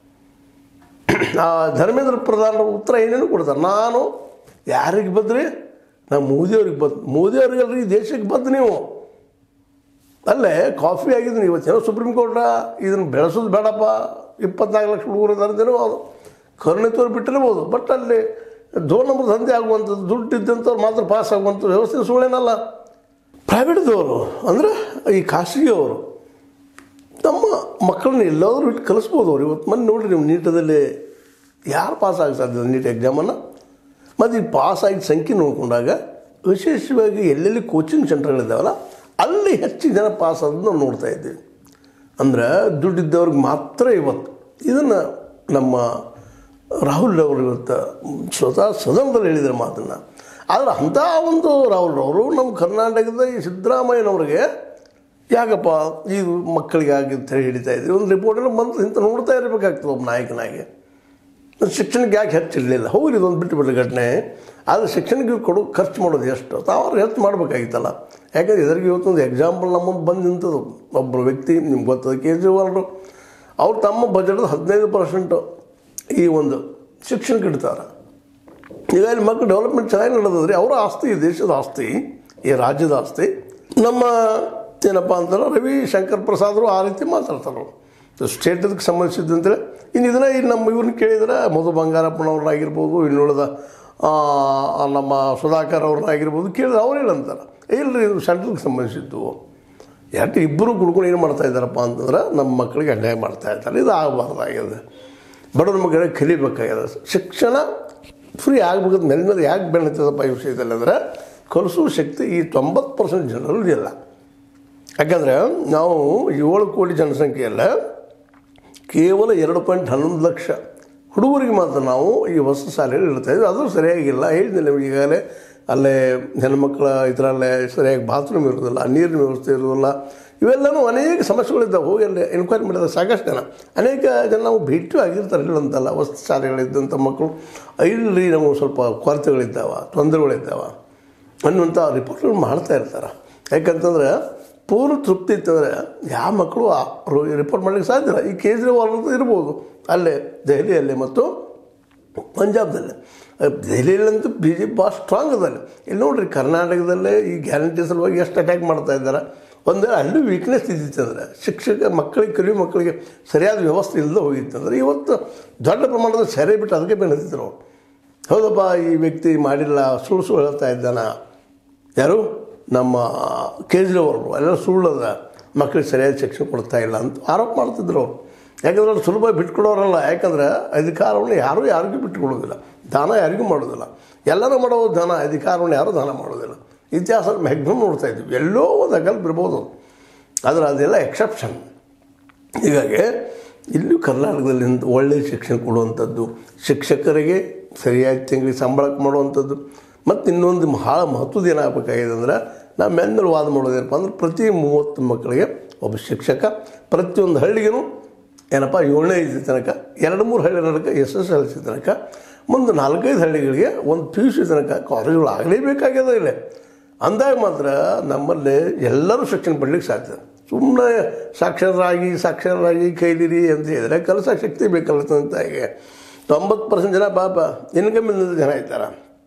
ಆ ಧರ್ಮೇಂದ್ರ ಪ್ರಧಾನ ಉತ್ತರ ಏನೇನು ಕೊಡ್ತಾರೆ ನಾನು ಯಾರಿಗೆ ಬದ್ರಿ ನಾನು ಮೋದಿಯವ್ರಿಗೆ ಬದ್ ಮೋದಿಯವ್ರಿಗಲ್ರಿ ದೇಶಕ್ಕೆ ಬದ್ದು ನೀವು ಅಲ್ಲೇ ಕಾಫಿ ಆಗಿದ್ದೀನಿ ಇವತ್ತೇನೋ ಸುಪ್ರೀಂ ಕೋರ್ಟ ಇದನ್ನು ಬೆಳೆಸೋದು ಬೇಡಪ್ಪ ಇಪ್ಪತ್ನಾಲ್ಕು ಲಕ್ಷ ಹುಡುಗರು ಇದ್ದಾರಂತೇನೋ ಅದು ಕರುಣೆ ತೋರಿ ಬಿಟ್ಟಿರ್ಬೋದು ಬಟ್ ಅಲ್ಲಿ ದೋ ನಂಬರ್ ದಂಧೆ ಆಗುವಂಥದ್ದು ದುಡ್ಡು ಇದ್ದಂಥವ್ರು ಮಾತ್ರ ಪಾಸ್ ಆಗುವಂಥ ವ್ಯವಸ್ಥೆ ಸುಳ್ಳೇನಲ್ಲ ಪ್ರೈವೇಟ್ದವರು ಅಂದರೆ ಈ ಖಾಸಗಿಯವರು ತಮ್ಮ ಮಕ್ಕಳನ್ನ ಎಲ್ಲಾದರೂ ಇಟ್ಟು ಕಲಿಸ್ಬೋದು ಅವ್ರು ಇವತ್ತು ಮೊನ್ನೆ ನೋಡಿರಿ ನೀವು ನೀಟದಲ್ಲಿ ಯಾರು ಪಾಸ್ ಆಗಿ ಸಾಧ್ಯ ನೀಟ್ ಎಕ್ಸಾಮನ್ನು ಮತ್ತು ಈ ಪಾಸ್ ಆಗಿದ್ದ ಸಂಖ್ಯೆ ನೋಡಿಕೊಂಡಾಗ ವಿಶೇಷವಾಗಿ ಎಲ್ಲೆಲ್ಲಿ ಕೋಚಿಂಗ್ ಸೆಂಟರ್ಗಳಿದ್ದಾವಲ್ಲ ಅಲ್ಲಿ ಹೆಚ್ಚು ಜನ ಪಾಸ್ ಆದದ್ದು ನಾವು ನೋಡ್ತಾ ಇದ್ದೀವಿ ಅಂದ್ರೆ ದುಡ್ಡಿದ್ದವ್ರಿಗೆ ಮಾತ್ರ ಇವತ್ತು ಇದನ್ನು ನಮ್ಮ ರಾಹುಲ್ ಅವರು ಇವತ್ತು ಸ್ವತಃ ಸದನದಲ್ಲಿ ಹೇಳಿದ್ದಾರೆ ಮಾತನ್ನು ಆದರೆ ಅಂಥ ಒಂದು ರಾಹುಲ್ ಅವರು ನಮ್ಮ ಕರ್ನಾಟಕದ ಈ ಸಿದ್ದರಾಮಯ್ಯನವ್ರಿಗೆ ಯಾಕಪ್ಪ ಇದು ಮಕ್ಕಳಿಗೆ ಆಗಿ ಅಂತ ಹೇಳಿ ಹಿಡಿತಾ ಇದ್ದೀವಿ ಒಂದು ರಿಪೋರ್ಟಲ್ಲಿ ಬಂದು ಇಂಥ ನೋಡ್ತಾ ಇರಬೇಕಾಗ್ತದೆ ಒಬ್ಬ ನಾಯಕನಾಗಿ ಶಿಕ್ಷಣಕ್ಕೆ ಯಾಕೆ ಹೆಚ್ಚಿರಲಿಲ್ಲ ಹೋಗ್ರಿ ಇದೊಂದು ಬಿಟ್ಟು ಬಿಡ್ರಿ ಘಟನೆ ಆದರೆ ಶಿಕ್ಷಣಕ್ಕೆ ಕೊಡೋ ಖರ್ಚು ಮಾಡೋದು ಎಷ್ಟು ತಾವ್ರು ಹೆಚ್ಚು ಮಾಡಬೇಕಾಗಿತ್ತಲ್ಲ ಯಾಕಂದ್ರೆ ಇದರಿಗೆ ಇವತ್ತೊಂದು ಎಕ್ಸಾಂಪಲ್ ನಮ್ಮ ಮುಂದೆ ಬಂದು ನಿಂತದ್ದು ಒಬ್ಬರು ವ್ಯಕ್ತಿ ನಿಮ್ಗೆ ಗೊತ್ತದ ಕೇಜ್ರಿವಾಲ್ರು ಅವ್ರು ತಮ್ಮ ಬಜೆಟ್ದು ಹದಿನೈದು ಪರ್ಸೆಂಟು ಈ ಒಂದು ಶಿಕ್ಷಣಕ್ಕೆ ಇಡ್ತಾರೆ ಈಗ ಇಲ್ಲಿ ಮಕ್ಕಳು ಡೆವಲಪ್ಮೆಂಟ್ ಚೆನ್ನಾಗಿ ನಡೆದದ್ರಿ ಅವರ ಆಸ್ತಿ ಈ ದೇಶದ ಆಸ್ತಿ ಈ ರಾಜ್ಯದ ಆಸ್ತಿ ನಮ್ಮ ಏನಪ್ಪ ಅಂತಂದ್ರೆ ರವಿ ಶಂಕರ್ ಪ್ರಸಾದರು ಆ ರೀತಿ ಮಾತಾಡ್ತಾರೆ ಸ್ಟೇಟಕ್ಕೆ ಸಂಬಂಧಿಸಿದಂತೆ ಇನ್ನು ಇದನ್ನ ಈ ನಮ್ಮ ಇವ್ರನ್ನ ಕೇಳಿದ್ರೆ ಮಧು ಬಂಗಾರಪ್ಪನವ್ರನ್ನಾಗಿರ್ಬೋದು ಇನ್ನುಳಿದ ಆ, ನಮ್ಮ ಸುಧಾಕರ್ ಅವ್ರನ್ನಾಗಿರ್ಬೋದು ಕೇಳಿದ್ರೆ ಅವ್ರು ಏನಂತಾರೆ ಇಲ್ಲರಿ ಇದು ಸೆಂಟ್ರಲ್ಗೆ ಸಂಬಂಧಿಸಿದ್ದು ಯಾಕೆ ಇಬ್ಬರು ಕುಡ್ಕೊಂಡು ಏನು ಮಾಡ್ತಾ ಇದ್ದಾರಪ್ಪ ಅಂತಂದ್ರೆ ನಮ್ಮ ಮಕ್ಕಳಿಗೆ ಅನ್ಯಾಯ ಮಾಡ್ತಾ ಇರ್ತಾರೆ ಇದು ಆಗಬಾರ್ದಾಗಿದೆ ಬಡವ್ರ ಮಕ್ಕಳಿಗೆ ಕಲಿಬೇಕಾಗಿದೆ ಶಿಕ್ಷಣ ಫ್ರೀ ಆಗ್ಬೇಕಂತ ಮೇಲೆ ಮೇಲೆ ಯಾಕೆ ಬೆಳೀತದಪ್ಪ ಈ ವಿಷಯದಲ್ಲಿ ಅಂದರೆ ಕಲಿಸುವ ಶಕ್ತಿ ಈ ತೊಂಬತ್ತು ಪರ್ಸೆಂಟ್ ಜನರಲ್ಲಿ ಇಲ್ಲ ಯಾಕಂದರೆ ನಾವು ಏಳು ಕೋಟಿ ಜನಸಂಖ್ಯೆಯಲ್ಲ ಕೇವಲ ಎರಡು ಪಾಯಿಂಟ್ ಹನ್ನೊಂದು ಲಕ್ಷ ಹುಡುಗರಿಗೆ ಮಾತ್ರ ನಾವು ಈ ಹೊಸ ಶಾಲೆಯಲ್ಲಿ ಇಡ್ತಾ ಇದ್ವಿ ಅದು ಸರಿಯಾಗಿಲ್ಲ ಹೇಳಿದ್ದೆ ನಿಮಗೆ ಈಗಾಗಲೇ ಅಲ್ಲೇ ಹೆಣ್ಮಕ್ಳ ಇದರಲ್ಲೇ ಸರಿಯಾಗಿ ಬಾತ್ರೂಮ್ ಇರೋದಿಲ್ಲ ನೀರಿನ ವ್ಯವಸ್ಥೆ ಇರೋದಿಲ್ಲ ಇವೆಲ್ಲನೂ ಅನೇಕ ಸಮಸ್ಯೆಗಳಿದ್ದಾವೆ ಹೋಗಿ ಅಲ್ಲಿ ಎನ್ಕ್ವೈರಿ ಮಾಡಿದ ಸಾಕಷ್ಟು ಜನ ಅನೇಕ ಜನ ನಾವು ಭೇಟಿ ಆಗಿರ್ತಾರೆ ಇಲ್ಲ ಅಂತಲ್ಲ ವಸತಿ ಶಾಲೆಗಳಿದ್ದಂಥ ಮಕ್ಕಳು ಇಲ್ಲಿ ನಾವು ಸ್ವಲ್ಪ ಕೊರತೆಗಳಿದ್ದಾವೆ ತೊಂದರೆಗಳಿದ್ದಾವೆ ಅನ್ನುವಂಥ ರಿಪೋರ್ಟ್ಗಳು ಮಾಡ್ತಾ ಇರ್ತಾರೆ ಯಾಕಂತಂದ್ರೆ ಪೂರ್ಣ ತೃಪ್ತಿ ಇತ್ತಂದರೆ ಯಾವ ಮಕ್ಕಳು ಆ ರಿಪೋರ್ಟ್ ಮಾಡಲಿಕ್ಕೆ ಸಾಧ್ಯ ಇಲ್ಲ ಈ ಕೇಜ್ರಿವಾಲ್ ಅಂತ ಇರ್ಬೋದು ಅಲ್ಲೇ ದೆಹಲಿಯಲ್ಲಿ ಮತ್ತು ಪಂಜಾಬ್ದಲ್ಲಿ ದೆಹಲಿಯಲ್ಲಂತೂ ಬಿ ಜೆ ಪಿ ಭಾಳ ಸ್ಟ್ರಾಂಗ್ ಅದಲ್ಲಿ ಇಲ್ಲಿ ನೋಡ್ರಿ ಕರ್ನಾಟಕದಲ್ಲೇ ಈ ಗ್ಯಾರಂಟಿ ಸಲುವಾಗಿ ಎಷ್ಟು ಅಟ್ಯಾಕ್ ಮಾಡ್ತಾ ಇದ್ದಾರೆ ಒಂದು ಅಲ್ಲೂ ವೀಕ್ನೆಸ್ ಇದ್ದಿತ್ತಂದ್ರೆ ಶಿಕ್ಷಕ ಮಕ್ಕಳಿಗೆ ಕಲಿಯೋ ಮಕ್ಕಳಿಗೆ ಸರಿಯಾದ ವ್ಯವಸ್ಥೆ ಇಲ್ಲದೆ ಹೋಗಿತ್ತಂದ್ರೆ ಇವತ್ತು ದೊಡ್ಡ ಪ್ರಮಾಣದ ಸೆರೆ ಬಿಟ್ಟು ಅದಕ್ಕೆ ಬೆಳೆದಿದ್ರು ಅವ್ರು ಹೌದಪ್ಪ ಈ ವ್ಯಕ್ತಿ ಮಾಡಿಲ್ಲ ಸುಳ್ಳು ಸುಳ್ಳು ಹೇಳ್ತಾ ಇದ್ದಾನ ಯಾರು ನಮ್ಮ ಕೇಜ್ರಿವಾಲ್ ಎಲ್ಲ ಸುಳ್ಳದ ಮಕ್ಕಳಿಗೆ ಸರಿಯಾದ ಶಿಕ್ಷಣ ಕೊಡ್ತಾ ಇಲ್ಲ ಅಂತ ಆರೋಪ ಮಾಡ್ತಿದ್ರು ಅವರು ಯಾಕಂದ್ರೆ ಅವ್ರು ಸುಲಭ ಬಿಟ್ಕೊಡೋರಲ್ಲ ಯಾಕಂದ್ರೆ ಅಧಿಕಾರವನ್ನು ಯಾರೂ ಯಾರಿಗೂ ಬಿಟ್ಟುಕೊಡೋದಿಲ್ಲ ದಾನ ಯಾರಿಗೂ ಮಾಡೋದಿಲ್ಲ ಎಲ್ಲರೂ ಮಾಡೋ ದಾನ ಅಧಿಕಾರವನ್ನು ಯಾರೂ ದಾನ ಮಾಡೋದಿಲ್ಲ ಇತಿಹಾಸ ಮ್ಯಾಕ್ಸಿಮಮ್ ನೋಡ್ತಾ ಇದ್ವಿ ಎಲ್ಲೋ ಒಂದು ಅಗಲ್ಪ ಇರ್ಬೋದು ಆದರೆ ಅದೆಲ್ಲ ಎಕ್ಸೆಪ್ಷನ್ ಹೀಗಾಗಿ ಇಲ್ಲೂ ಕರ್ನಾಟಕದಲ್ಲಿ ಇಂಥ ಒಳ್ಳೆಯ ಶಿಕ್ಷಣ ಕೊಡುವಂಥದ್ದು ಶಿಕ್ಷಕರಿಗೆ ಸರಿಯಾಗಿ ತಿಂಗಳಿಗೆ ಸಂಬಳ ಮಾಡುವಂಥದ್ದು ಮತ್ತು ಇನ್ನೊಂದು ಭಾಳ ಮಹತ್ವದ ಏನಾಗಬೇಕಾಗಿದೆ ಅಂದ್ರೆ ನಾವು ಮೆಂದಲು ವಾದ ಮಾಡೋದೇನಪ್ಪ ಅಂದ್ರೆ ಪ್ರತಿ ಮೂವತ್ತು ಮಕ್ಕಳಿಗೆ ಒಬ್ಬ ಶಿಕ್ಷಕ ಪ್ರತಿಯೊಂದು ಹಳ್ಳಿಗೂ ಏನಪ್ಪ ಏಳನೇ ಐದು ತನಕ ಎರಡು ಮೂರು ಹಳ್ಳಿ ತನಕ ಎಸ್ ಎಸ್ ಎಲ್ ಸಿ ತನಕ ಮುಂದೆ ನಾಲ್ಕೈದು ಹಳ್ಳಿಗಳಿಗೆ ಒಂದು ಪಿ ಯು ಸಿ ತನಕ ಕಾಲೇಜುಗಳು ಆಗಲೇಬೇಕಾಗ್ಯದ ಇಲ್ಲಿ ಅಂದಾಗ ಮಾತ್ರ ನಮ್ಮಲ್ಲಿ ಎಲ್ಲರೂ ಶಿಕ್ಷಣ ಪಡ್ಲಿಕ್ಕೆ ಸಾಧ್ಯ ಸುಮ್ಮನೆ ಸಾಕ್ಷರರಾಗಿ ಸಾಕ್ಷರರಾಗಿ ಕೈಲಿರಿ ಅಂತ ಹೇಳಿದ್ರೆ ಕೆಲಸ ಶಕ್ತಿ ಬೇಕಲ್ಲ ತಂತಾಯಿಗೆ ತೊಂಬತ್ತು ಪರ್ಸೆಂಟ್ ಜನ ಪಾಪ ಇನ್ಕಮ್ ಇಲ್ಲದ ಜನ ಇದ್ದಾರೆ